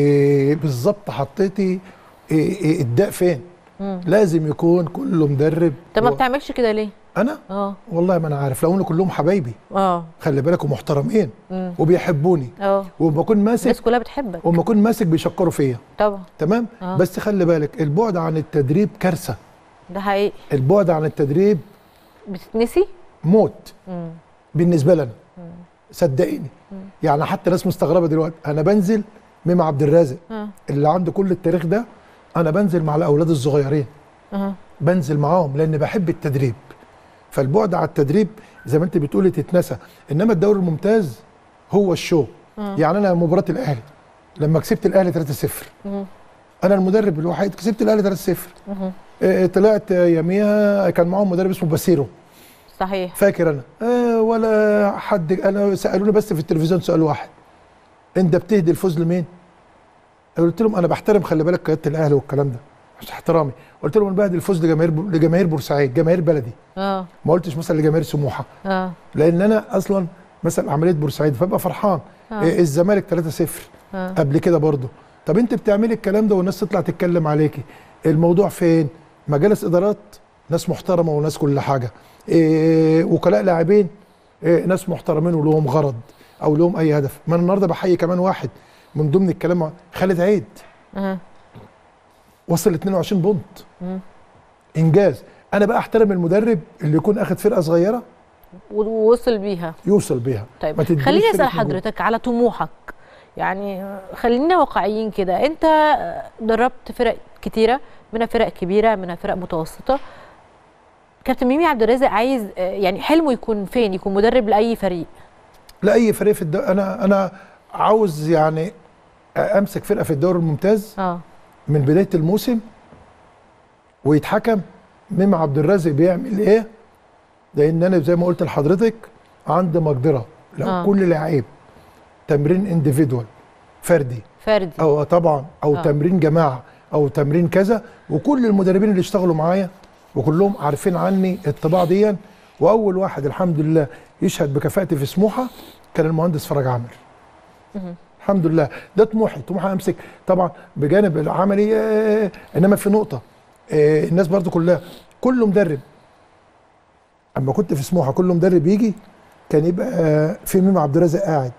بالظبط حطيتي إيه إيه الداء فين مم. لازم يكون كله مدرب طب ما و- بتعملش كده ليه؟ انا اه والله ما انا عارف لو ان كلهم حبايبي اه خلي بالك ومحترمين مم. وبيحبوني اه وما اكون ماسك الناس كلها بتحبك وما اكون ماسك بيشكروا فيا طبعا تمام آه. بس خلي بالك البعد عن التدريب كارثه ده حقيقي البعد عن التدريب بتتنسي؟ موت مم. بالنسبه لنا صدقيني يعني حتى ناس مستغربه دلوقتي انا بنزل ميم عبد الرازق اه اللي عنده كل التاريخ ده انا بنزل مع الاولاد الصغيرين اه بنزل معاهم لان بحب التدريب فالبعد على التدريب زي ما انت بتقولي تتنسى انما الدوري الممتاز هو الشو آه. يعني انا مباراه الاهلي لما كسبت الاهلي 3-0 مم. انا المدرب الوحيد كسبت الاهلي 3-0 مهم. آه، طلعت آه، يوميها كان معاهم مدرب اسمه باسيرو صحيح فاكر انا آه ولا حد انا سالوني بس في التلفزيون سؤال واحد انت بتهدي الفوز لمين؟ قلت لهم انا بحترم خلي بالك قياده الاهلي والكلام ده مش احترامي قلت لهم انا بهدي الفوز لجماهير لجماهير بورسعيد جماهير بلدي اه ما قلتش مثلا لجماهير سموحه اه لان انا اصلا مثلا عمليه بورسعيد فابقى فرحان آه. إيه الزمالك 3-0 اه قبل كده برضه طب انت بتعملي الكلام ده والناس تطلع تتكلم عليكي الموضوع فين مجالس ادارات ناس محترمه وناس كل حاجه إيه وكلاء لاعبين إيه ناس محترمين ولهم غرض او لهم اي هدف ما انا النهارده بحيي كمان واحد من ضمن الكلام ع- خالد عيد اه وصل 22 بونت مم. انجاز انا بقى احترم المدرب اللي يكون اخد فرقه صغيره ووصل بيها يوصل بيها ما طيب تدينيش خليني فرقة اسال نجوم. حضرتك على طموحك يعني خلينا واقعيين كده انت دربت فرق كتيره منها فرق كبيره منها فرق متوسطه كابتن ميمي عبد الرازق عايز آه، يعني حلمه يكون فين يكون مدرب لاي فريق لاي فريق في الدوري انا انا عاوز يعني امسك فرقه في الدوري الممتاز اه من بدايه الموسم ويتحكم ميم عبد الرازق بيعمل ايه لان انا زي ما قلت لحضرتك عندي مقدره لو آه. آه. كل لعيب تمرين انديفيدوال فردي فردي او طبعا او آه. آه. تمرين جماعه او تمرين كذا وكل المدربين اللي اشتغلوا معايا وكلهم عارفين عني الطباع دي واول واحد الحمد لله يشهد بكفاءتي في سموحه كان المهندس فرج عامر مهم. الحمد لله ده طموحي طموحي امسك طبعا بجانب العملي آه، انما في نقطه آه، الناس برضو كلها كل مدرب اما كنت في سموحه كل مدرب يجي كان يبقى آه، في ميم عبد الرازق قاعد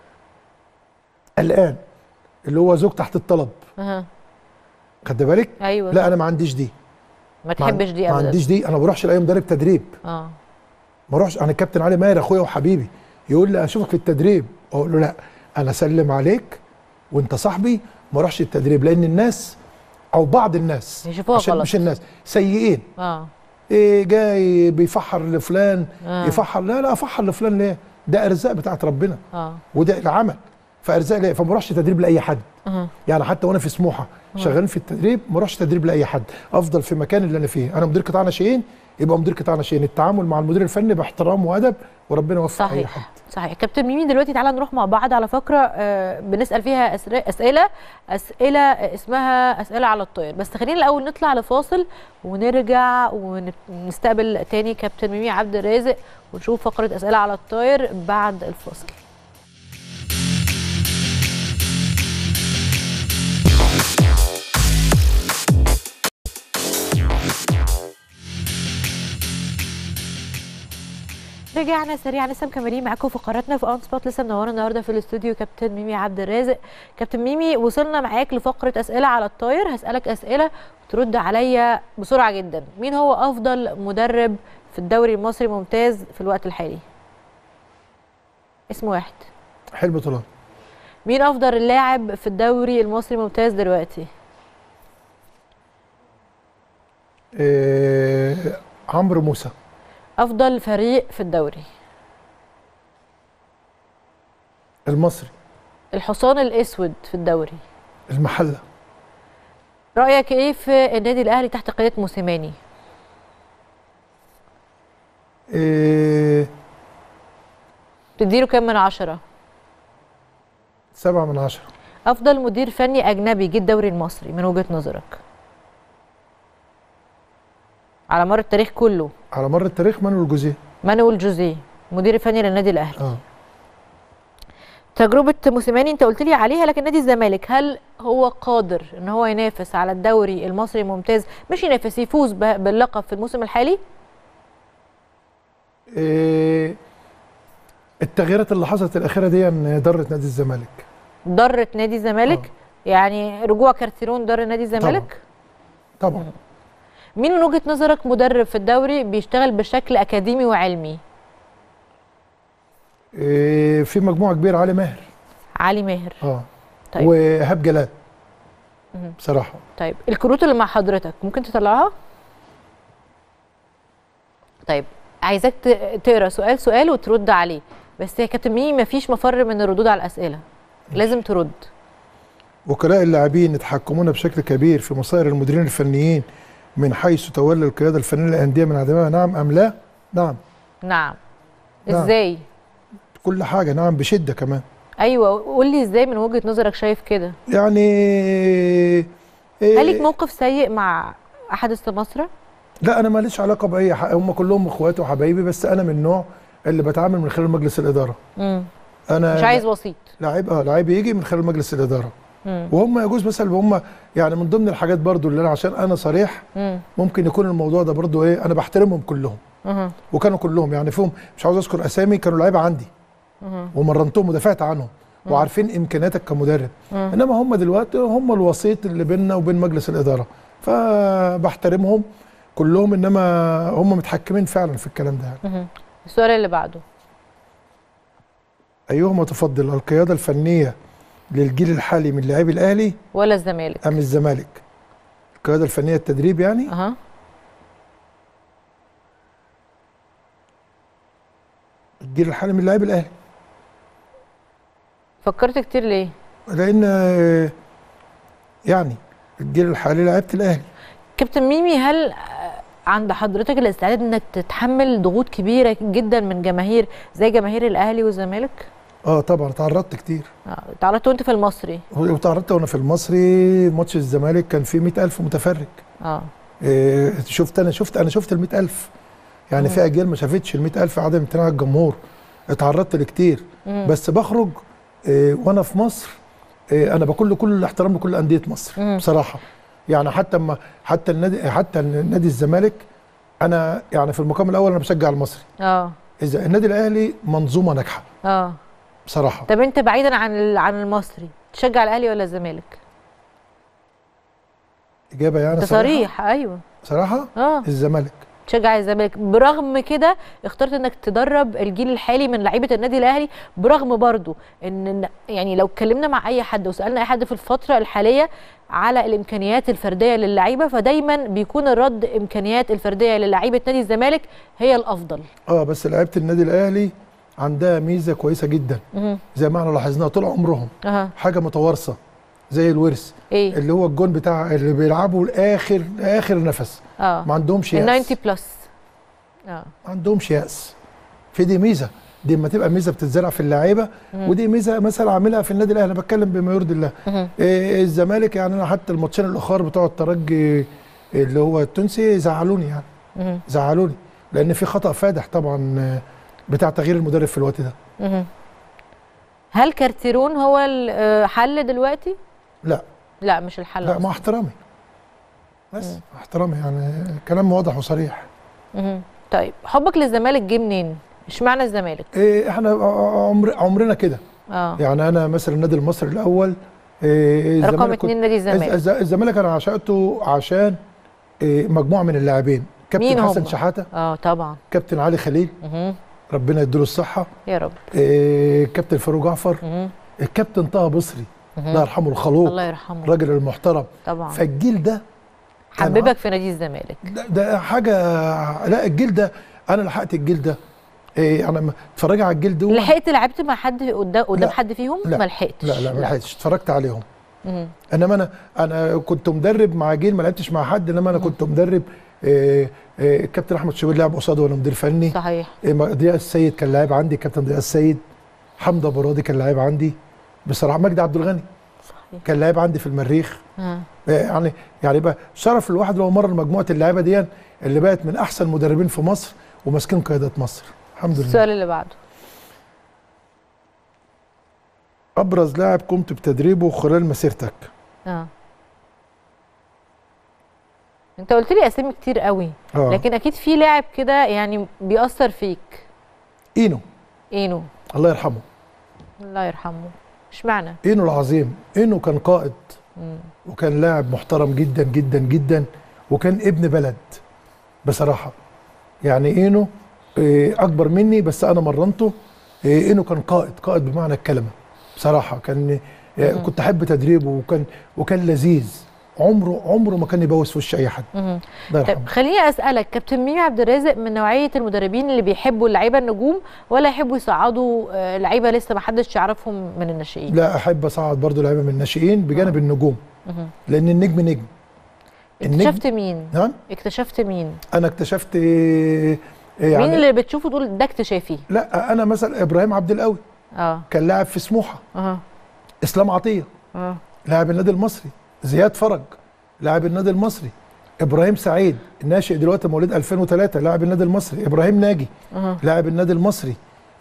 الان اللي هو زوج تحت الطلب اها خد بالك ايوه لا انا ما عنديش دي ما ما تحبش دي ما ابدا عنديش دي انا ما بروحش لاي مدرب تدريب اه ما اروحش انا الكابتن علي ماهر اخويا وحبيبي يقول لي اشوفك في التدريب اقول له لا انا اسلم عليك وانت صاحبي ما اروحش التدريب لان الناس او بعض الناس يشوفوها عشان غلط. مش الناس سيئين اه إيه جاي بيفحر لفلان آه. يفحر لا لا افحر لفلان ليه ده ارزاق بتاعت ربنا اه وده العمل فارزاق ليه فما اروحش تدريب لاي حد اها يعني حتى وانا في سموحه شغالين في التدريب ما اروحش تدريب لاي حد افضل في مكان اللي انا فيه انا مدير قطاع ناشئين يبقى مدير قطاع ناشئين التعامل مع المدير الفني باحترام وادب وربنا يوفق اي حد صحيح صحيح كابتن ميمي دلوقتي تعالى نروح مع بعض على فقره آه، بنسال فيها أسر- اسئله اسئله اسمها اسئله على الطاير بس خلينا الاول نطلع لفاصل ونرجع ونستقبل تاني كابتن ميمي عبد الرازق ونشوف فقره اسئله على الطاير بعد الفاصل رجعنا سريعا لسه مكملين معاكم فقراتنا في اون سبوت لسه منورانا النهارده في الاستوديو كابتن ميمي عبد الرازق كابتن ميمي وصلنا معاك لفقره اسئله على الطاير هسالك اسئله وترد عليا بسرعه جدا مين هو افضل مدرب في الدوري المصري ممتاز في الوقت الحالي اسم واحد حلم طولان مين افضل لاعب في الدوري المصري ممتاز دلوقتي إيه عمرو موسى افضل فريق في الدوري المصري الحصان الاسود في الدوري المحله رايك ايه في النادي الاهلي تحت قياده موسيماني إيه تديله كام من عشرة سبعة من عشرة افضل مدير فني اجنبي جه الدوري المصري من وجهه نظرك على مر التاريخ كله على مر التاريخ مانويل جوزيه مانويل جوزيه مدير فني للنادي الاهلي اه تجربه موسيماني انت قلت لي عليها لكن نادي الزمالك هل هو قادر ان هو ينافس على الدوري المصري الممتاز مش ينافس يفوز ب- باللقب في الموسم الحالي إيه التغييرات اللي حصلت الاخيره دي إن ضرت نادي الزمالك ضرت نادي الزمالك يعني رجوع كارتيرون ضر نادي الزمالك طبعا مين من وجهه نظرك مدرب في الدوري بيشتغل بشكل اكاديمي وعلمي إيه في مجموعه كبيره علي ماهر علي ماهر اه طيب. وايهاب جلال مهم. بصراحه طيب الكروت اللي مع حضرتك ممكن تطلعها طيب عايزاك ت- تقرا سؤال سؤال وترد عليه بس يا كابتن ميمي مفيش مفر من الردود على الاسئله لازم ترد وكلاء اللاعبين يتحكمون بشكل كبير في مصائر المديرين الفنيين من حيث تولي القياده الفنيه للانديه من عدمها نعم ام لا؟ نعم نعم نعم. ازاي كل حاجه نعم بشده كمان ايوه قول لي ازاي من وجهه نظرك شايف كده يعني إيه هل ليك موقف سيء مع احد السماسره لا انا ماليش علاقه باي حق هم كلهم اخواتي وحبايبي بس انا من النوع اللي بتعامل من خلال مجلس الاداره مم. انا مش عايز وسيط لعيب اه لعيب يجي من خلال مجلس الاداره مم. وهم يجوز مثلا هم يعني من ضمن الحاجات برضو اللي انا عشان انا صريح مم. ممكن يكون الموضوع ده برضو ايه انا بحترمهم كلهم مهم. وكانوا كلهم يعني فيهم مش عاوز اذكر اسامي كانوا لعيبه عندي مهم. ومرنتهم ودافعت عنهم وعارفين امكانياتك كمدرب مم. انما هم دلوقتي هم الوسيط اللي بيننا وبين مجلس الاداره فبحترمهم كلهم انما هم متحكمين فعلا في الكلام ده يعني. مهم. السؤال اللي بعده ايهما تفضل القياده الفنيه للجيل الحالي من لاعبي الاهلي ولا الزمالك ام الزمالك القياده الفنيه التدريب يعني اها الجيل الحالي من لاعبي الاهلي فكرت كتير ليه لان آه، يعني الجيل الحالي لعيبه الاهلي كابتن ميمي هل آه، عند حضرتك الاستعداد انك تتحمل ضغوط كبيره جدا من جماهير زي جماهير الاهلي والزمالك؟ اه طبعا تعرضت كتير آه، تعرضت وانت في المصري وتعرضت وانا في المصري ماتش الزمالك كان فيه 100000 متفرج اه إيه شفت انا شفت انا شفت ال 100000 يعني في اجيال ما شافتش ال 100000 عدم امتناع الجمهور اتعرضت لكتير مم. بس بخرج إيه وانا في مصر إيه انا بكل كل الاحترام لكل انديه مصر مم. بصراحه يعني حتى ما حتى النادي حتى نادي الزمالك انا يعني في المقام الاول انا بشجع المصري اه اذا النادي الاهلي منظومه ناجحه اه بصراحه طب انت بعيدا عن ال- عن المصري تشجع الاهلي ولا الزمالك؟ اجابه يعني انت صريحة. صريح ايوه صراحه اه الزمالك تشجع الزمالك برغم كده اخترت انك تدرب الجيل الحالي من لعيبه النادي الاهلي برغم برضو ان يعني لو اتكلمنا مع اي حد وسالنا اي حد في الفتره الحاليه على الامكانيات الفرديه للعيبه فدايما بيكون الرد امكانيات الفرديه للعيبه نادي الزمالك هي الافضل اه بس لعيبه النادي الاهلي عندها ميزه كويسه جدا مه. زي ما احنا لاحظناها طول عمرهم اها حاجه متوارثه زي الورث ايه اللي هو الجون بتاع اللي بيلعبوا لاخر اخر نفس اه ما عندهمش ال يأس 90 بلس اه ما عندهمش يأس في دي ميزه دي اما تبقى ميزه بتتزرع في اللعيبه ودي ميزه مثلا عاملها في النادي الاهلي انا بتكلم بما يرضي الله مهم. إيه الزمالك يعني انا حتى الماتشين الاخر بتوع الترجي اللي هو التونسي زعلوني يعني مهم. زعلوني لان في خطا فادح طبعا آه، بتاع تغيير المدرب في الوقت ده مهم. هل كارتيرون هو الحل دلوقتي؟ لا لا مش الحل لا أصلاً. مع احترامي بس مع احترامي يعني كلام واضح وصريح مهم. طيب حبك للزمالك جه منين؟ اشمعنى الزمالك؟ إيه احنا عمر عمرنا كده اه يعني انا مثلا النادي المصري الاول إيه رقم الزمالك كنت- اتنين نادي الزمالك الز- الزمالك انا عشقته عشان إيه مجموعه من اللاعبين مين كابتن حسن هم؟ شحاته اه طبعا كابتن علي خليل مهم. ربنا يديله الصحه يا رب إيه كابتن فاروق جعفر مهم. الكابتن طه بصري مهم. الله يرحمه الخلوق الله يرحمه الراجل المحترم طبعا فالجيل ده كان حببك في نادي الزمالك ده, ده حاجه لا الجيل ده انا لحقت الجيل ده إيه انا اتفرج على الجيل ده لحقت لعبت مع حد قدام قدام لا. حد فيهم لا. ما لحقتش لا لا ما لحقتش اتفرجت عليهم مهم. انما انا انا كنت مدرب مع جيل ما لعبتش مع حد انما انا كنت مدرب إيه إيه الكابتن احمد شوبير لعب قصاده وانا مدير فني صحيح إيه ضياء السيد كان لاعب عندي كابتن ضياء السيد حمدي ابو راضي كان لاعب عندي بصراحه مجدي عبد الغني صحيح كان لاعب عندي في المريخ آه. يعني يعني بقى شرف الواحد لو مر مجموعه اللعيبه دي اللي بقت من احسن مدربين في مصر وماسكين قيادات مصر الحمد لله السؤال اللي بعده ابرز لاعب قمت بتدريبه خلال مسيرتك اه انت قلت لي اسامي كتير قوي اه لكن اكيد في لاعب كده يعني بيأثر فيك اينو اينو الله يرحمه الله يرحمه اشمعنى اينو العظيم اينو كان قائد مم. وكان لاعب محترم جدا جدا جدا وكان ابن بلد بصراحه يعني اينو إيه، اكبر مني بس انا مرنته إيه، اينو كان قائد قائد بمعنى الكلمه بصراحه كان إيه، كنت احب تدريبه وكان وكان لذيذ عمره عمره ما كان يبوس في وش اي حد مهم. الله طب يرحمه خليني اسالك كابتن ميمي عبد الرازق من نوعيه المدربين اللي بيحبوا اللعيبه النجوم ولا يحبوا يصعدوا آه، لعيبه لسه ما حدش يعرفهم من الناشئين لا احب اصعد برضو لعيبه من الناشئين بجانب النجوم مهم. لان النجم نجم النجم- اكتشفت مين نعم اكتشفت مين انا اكتشفت إيه، إيه يعني مين اللي بتشوفه تقول ده اكتشافي لا انا مثلا ابراهيم عبد القوي اه كان لاعب في سموحه اه اسلام عطيه اه لاعب النادي المصري زياد فرج لاعب النادي المصري ابراهيم سعيد الناشئ دلوقتي مواليد 2003 لاعب النادي المصري ابراهيم ناجي اه لاعب النادي المصري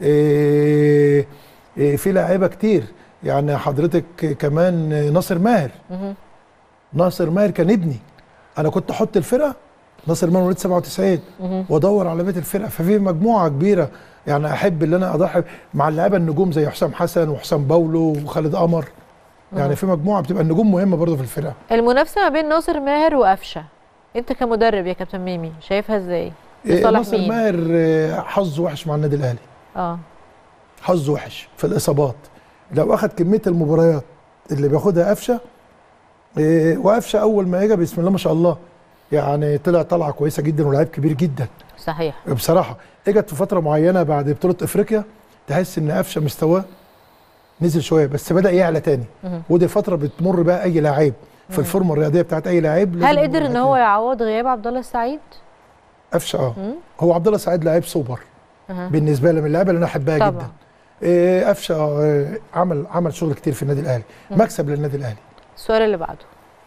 إيه إيه في لاعيبه كتير يعني حضرتك كمان ناصر ماهر مهم. ناصر ماهر كان ابني انا كنت احط الفرقه ناصر ماهر مواليد 97 مهم. وادور على بيت الفرقه ففي مجموعه كبيره يعني احب ان انا اضحي مع اللعيبه النجوم زي حسام حسن وحسام باولو وخالد قمر يعني في مجموعه بتبقى النجوم مهمه برضه في الفرقه المنافسه ما بين ناصر ماهر وقفشه انت كمدرب يا كابتن ميمي شايفها ازاي إيه، لصالح ناصر مين؟ ماهر آه، حظه وحش مع النادي الاهلي اه حظه وحش في الاصابات لو اخذ كميه المباريات اللي بياخدها قفشه إيه، وقفشه اول ما اجى بسم الله ما شاء الله يعني طلع طلعه كويسه جدا ولاعيب كبير جدا صحيح بصراحه اجت في فتره معينه بعد بطوله افريقيا تحس ان قفشه مستواه نزل شويه بس بدا يعلى تاني مهم. ودي فتره بتمر بقى اي لاعب في الفورمه الرياضيه بتاعت اي لاعب لازم هل يمر قدر ان بيها هو تاني. يعوض غياب عبد الله السعيد قفشه اه مم. هو عبد الله سعيد لاعب سوبر أها. بالنسبه لي من اللعيبه اللي انا احبها طبعا. جدا إيه، قفشه آه، عمل عمل شغل كتير في النادي الاهلي مكسب للنادي الاهلي السؤال اللي بعده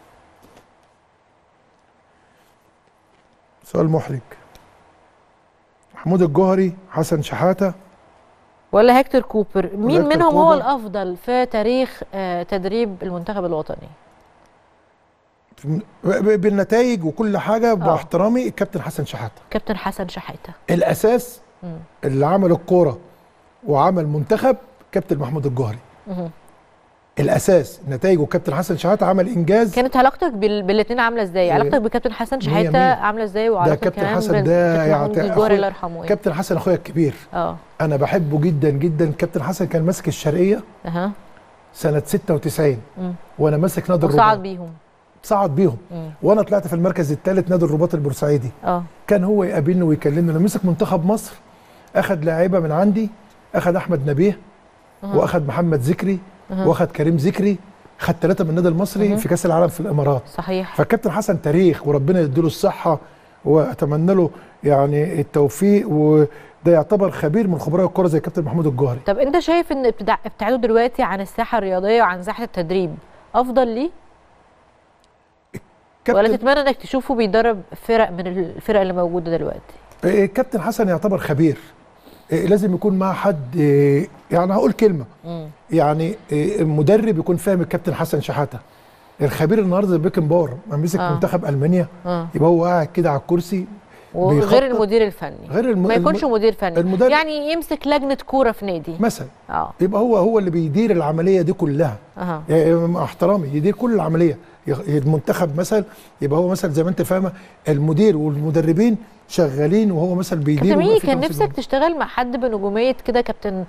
سؤال محرج محمود الجوهري حسن شحاته ولا هيكتور كوبر مين هيكتور منهم هو كوبر. الافضل في تاريخ آه، تدريب المنتخب الوطني ب- ب- بالنتائج وكل حاجه باحترامي الكابتن حسن شحاته كابتن حسن شحاته الاساس مم. اللي عمل الكوره وعمل منتخب كابتن محمود الجوهري مهم. الاساس نتائجه كابتن حسن شحاته عمل انجاز كانت علاقتك بال... بالاثنين عامله ازاي إيه، علاقتك بكابتن حسن مية شحاته مية. عامله ازاي وعلاقتك كابتن كمان حسن بال- ده كابتن يعني محمود أخويا- الجوهري الله يرحمه يعني. كابتن حسن اخويا الكبير اه انا بحبه جدا جدا كابتن حسن كان ماسك الشرقيه اها سنه 96 مم. وانا ماسك نادي وصعد الرباط بيهم صعد بيهم مم. وانا طلعت في المركز الثالث نادي الرباط البورسعيدي اه كان هو يقابلني ويكلمني لما مسك منتخب مصر اخذ لاعيبه من عندي اخذ احمد نبيه واخذ محمد ذكري واخذ كريم ذكري خد ثلاثه من النادي المصري في كاس العالم في الامارات صحيح فالكابتن حسن تاريخ وربنا يديله الصحه واتمنى له يعني التوفيق وده يعتبر خبير من خبراء الكره زي كابتن محمود الجوهري طب انت شايف ان ابتداع- ابتعاده دلوقتي عن الساحه الرياضيه وعن ساحه التدريب افضل ليه ولا كابتن تتمنى انك تشوفه بيدرب فرق من الفرق اللي موجوده دلوقتي آه، كابتن حسن يعتبر خبير آه، لازم يكون مع حد آه، يعني هقول كلمه مم. يعني آه، المدرب يكون فاهم الكابتن حسن شحاته الخبير النهارده زي بيكن باور ما مسك آه. منتخب المانيا اه يبقى هو قاعد كده على الكرسي وغير بيخطط- المدير الفني غير الم... ما يكونش الم... مدير فني المدرب- يعني يمسك لجنه كوره في نادي مثلا اه يبقى هو هو اللي بيدير العمليه دي كلها اها يعني مع احترامي يدير كل العمليه يخ- المنتخب مثلا يبقى هو مثلا زي ما انت فاهمه المدير والمدربين شغالين وهو مثلا بيدير كابتن ويبقى ميمي في كان تنسيق نفسك تشتغل مع حد بنجوميه كده كابتن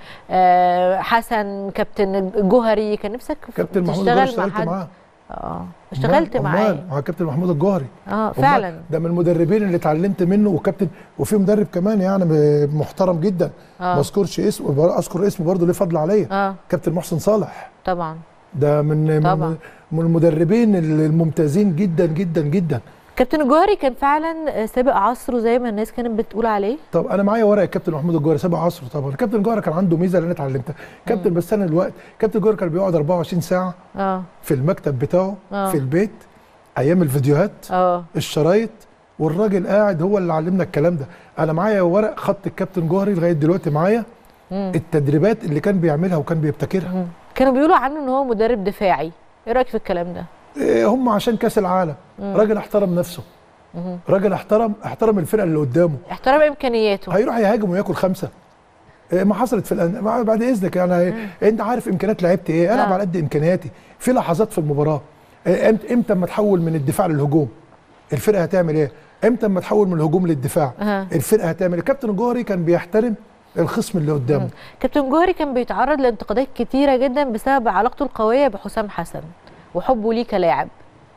آه حسن كابتن جوهري كان نفسك كابتن محمود الجوهري تشتغل مع اشتغلت حد معاه اه اشتغلت أمال- معاه أمال، مع كابتن محمود الجوهري اه أمال، فعلا ده من المدربين اللي اتعلمت منه وكابتن وفي مدرب كمان يعني محترم جدا اه ما اذكرش اسمه اذكر اسمه برضه ليه فضل عليا اه كابتن محسن صالح طبعا ده من طبعا. من, من المدربين الممتازين جدا جدا جدا كابتن الجوهري كان فعلا سابق عصره زي ما الناس كانت بتقول عليه طب انا معايا ورق الكابتن محمود الجوهري سابق عصره طبعا الكابتن الجوهري كان عنده ميزه اللي انا اتعلمتها كابتن بس انا الوقت كابتن الجوهري كان بيقعد 24 ساعه اه في المكتب بتاعه آه. في البيت ايام الفيديوهات اه الشرايط والراجل قاعد هو اللي علمنا الكلام ده انا معايا ورق خط الكابتن جوهري لغايه دلوقتي معايا مم. التدريبات اللي كان بيعملها وكان بيبتكرها مم. كانوا بيقولوا عنه ان هو مدرب دفاعي ايه رايك في الكلام ده إيه هم عشان كاس العالم مم. راجل احترم نفسه مم. راجل احترم احترم الفرقه اللي قدامه احترام امكانياته هيروح يهاجم وياكل خمسه إيه ما حصلت في الأن... مع- بعد اذنك يعني انت عارف امكانيات لعيبتي ايه العب آه. على قد امكانياتي في لحظات في المباراه إيه، امتى امتى اما تحول من الدفاع للهجوم الفرقه هتعمل ايه امتى اما تحول من الهجوم للدفاع أها. الفرقه هتعمل ايه الكابتن الجوهري كان بيحترم الخصم اللي قدامه كابتن جوهري كان بيتعرض لانتقادات كتيره جدا بسبب علاقته القويه بحسام حسن وحبه ليه كلاعب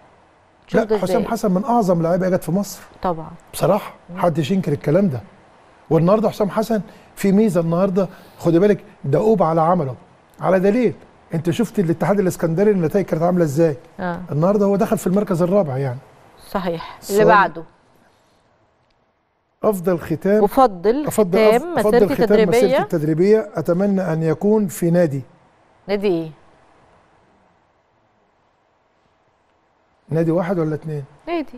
شوف ده لا حسام إزاي؟ حسن من اعظم لعيبه جت في مصر طبعا بصراحه محدش ينكر الكلام ده والنهارده حسام حسن في ميزه النهارده خدي بالك دؤوب على عمله على دليل انت شفت الاتحاد الاسكندري النتائج كانت عامله ازاي اه النهارده هو دخل في المركز الرابع يعني صحيح اللي السؤال- بعده افضل ختام افضل افضل ختام افضل مسيرتي ختام مسيرتي التدريبيه التدريبيه اتمنى ان يكون في نادي نادي ايه نادي واحد ولا اتنين نادي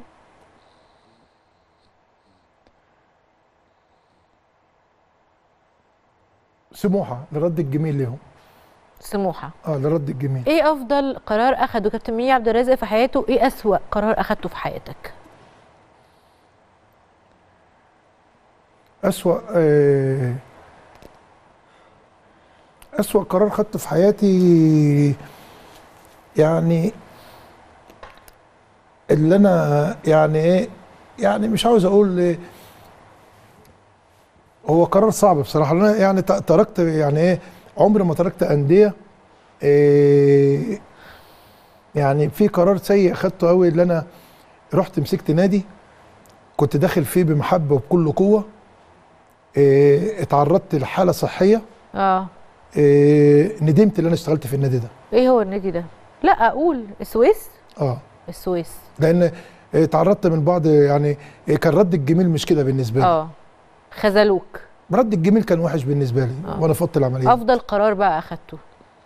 سموحه لرد الجميل ليهم سموحه اه لرد الجميل ايه افضل قرار اخده كابتن ميمي عبد الرازق في حياته ايه اسوا قرار اخدته في حياتك أسوأ آه، أسوأ قرار خدته في حياتي يعني اللي أنا يعني إيه يعني مش عاوز أقول إيه، هو قرار صعب بصراحة أنا يعني ت- تركت يعني إيه عمري ما تركت أندية إيه يعني في قرار سيء خدته قوي اللي أنا رحت مسكت نادي كنت داخل فيه بمحبة وبكل قوة إيه، اتعرضت لحاله صحيه اه إيه، ندمت ان انا اشتغلت في النادي ده ايه هو النادي ده لا اقول السويس اه السويس لان اتعرضت من بعض يعني إيه، كان رد الجميل مش كده بالنسبه لي اه خذلوك رد الجميل كان وحش بالنسبه لي آه. وانا في اوضه العمليه افضل قرار بقى اخدته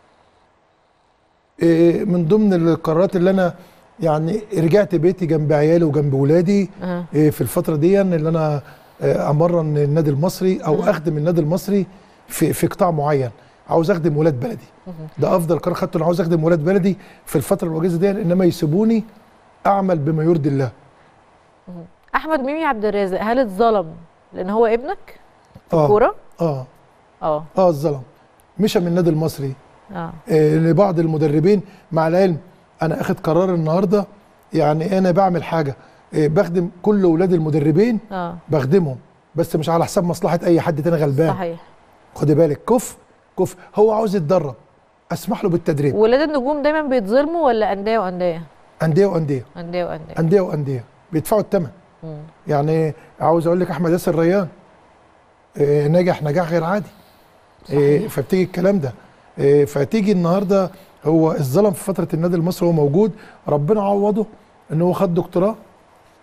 إيه، من ضمن القرارات اللي انا يعني رجعت بيتي جنب عيالي وجنب ولادي اه إيه، في الفتره دي اللي انا آه، امرن النادي المصري او مم. اخدم النادي المصري في في قطاع معين عاوز اخدم ولاد بلدي مهم. ده افضل قرار خدته انا عاوز اخدم ولاد بلدي في الفتره الوجيزه دي انما يسيبوني اعمل بما يرضي الله احمد ميمي عبد الرازق هل اتظلم لان هو ابنك اه كوره اه اه اه الظلم مشى من النادي المصري اه آه لبعض المدربين مع العلم انا اخد قرار النهارده يعني انا بعمل حاجه آه بخدم كل اولاد المدربين اه بخدمهم بس مش على حساب مصلحه اي حد تاني غلبان صحيح خدي بالك كف كف هو عاوز يتدرب اسمح له بالتدريب ولاد النجوم دايما بيتظلموا ولا انديه وانديه انديه وانديه انديه وانديه انديه وانديه بيدفعوا الثمن مم. يعني عاوز اقول لك احمد ياسر ريان آه، نجح نجاح غير عادي آه، فبتيجي الكلام ده آه، فتيجي النهارده هو الظلم في فتره النادي المصري هو موجود ربنا عوضه ان هو خد دكتوراه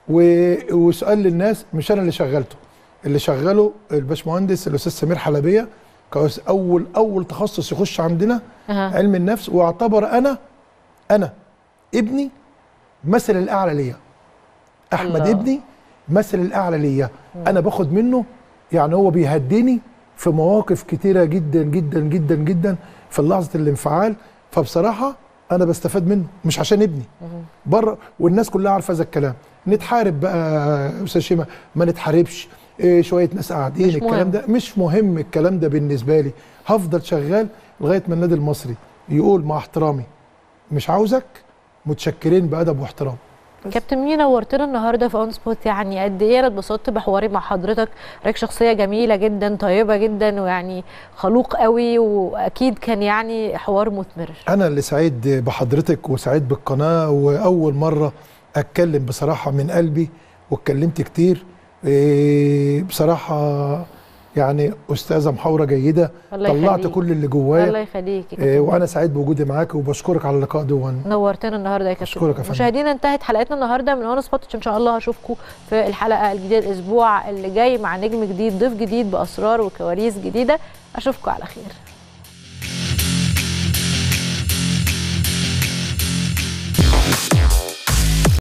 و- وسؤال للناس مش انا اللي شغلته اللي شغله الباشمهندس الاستاذ سمير حلبيه كأس- اول اول تخصص يخش عندنا أها. علم النفس واعتبر انا انا ابني مثل الاعلى ليا احمد الله. ابني مثل الاعلى ليا انا باخد منه يعني هو بيهديني في مواقف كتيره جدا جدا جدا جدا في لحظه الانفعال فبصراحه انا بستفاد منه مش عشان ابني بره والناس كلها عارفه هذا الكلام نتحارب بقى يا استاذ شيماء ما نتحاربش إيه شويه ناس قاعدين مش الكلام مهم. ده مش مهم الكلام ده بالنسبه لي هفضل شغال لغايه ما النادي المصري يقول مع احترامي مش عاوزك متشكرين بادب واحترام كابتن مينا نورتنا النهارده في اون سبوت يعني قد ايه انا اتبسطت بحواري مع حضرتك حضرتك شخصيه جميله جدا طيبه جدا ويعني خلوق قوي واكيد كان يعني حوار مثمر انا اللي سعيد بحضرتك وسعيد بالقناه واول مره اتكلم بصراحه من قلبي واتكلمت كتير إيه بصراحه يعني استاذه محاوره جيده الله طلعت يخليك. كل اللي الله جوايا يخليك يا إيه كابتن وانا سعيد بوجودي معاك وبشكرك على اللقاء ده نورتنا النهارده يا أشكرك يا كابتن فندم. مشاهدينا انتهت حلقتنا النهارده من اون سبوت ان شاء الله هشوفكم في الحلقه الجديده الاسبوع اللي جاي مع نجم جديد ضيف جديد باسرار وكواليس جديده اشوفكم على خير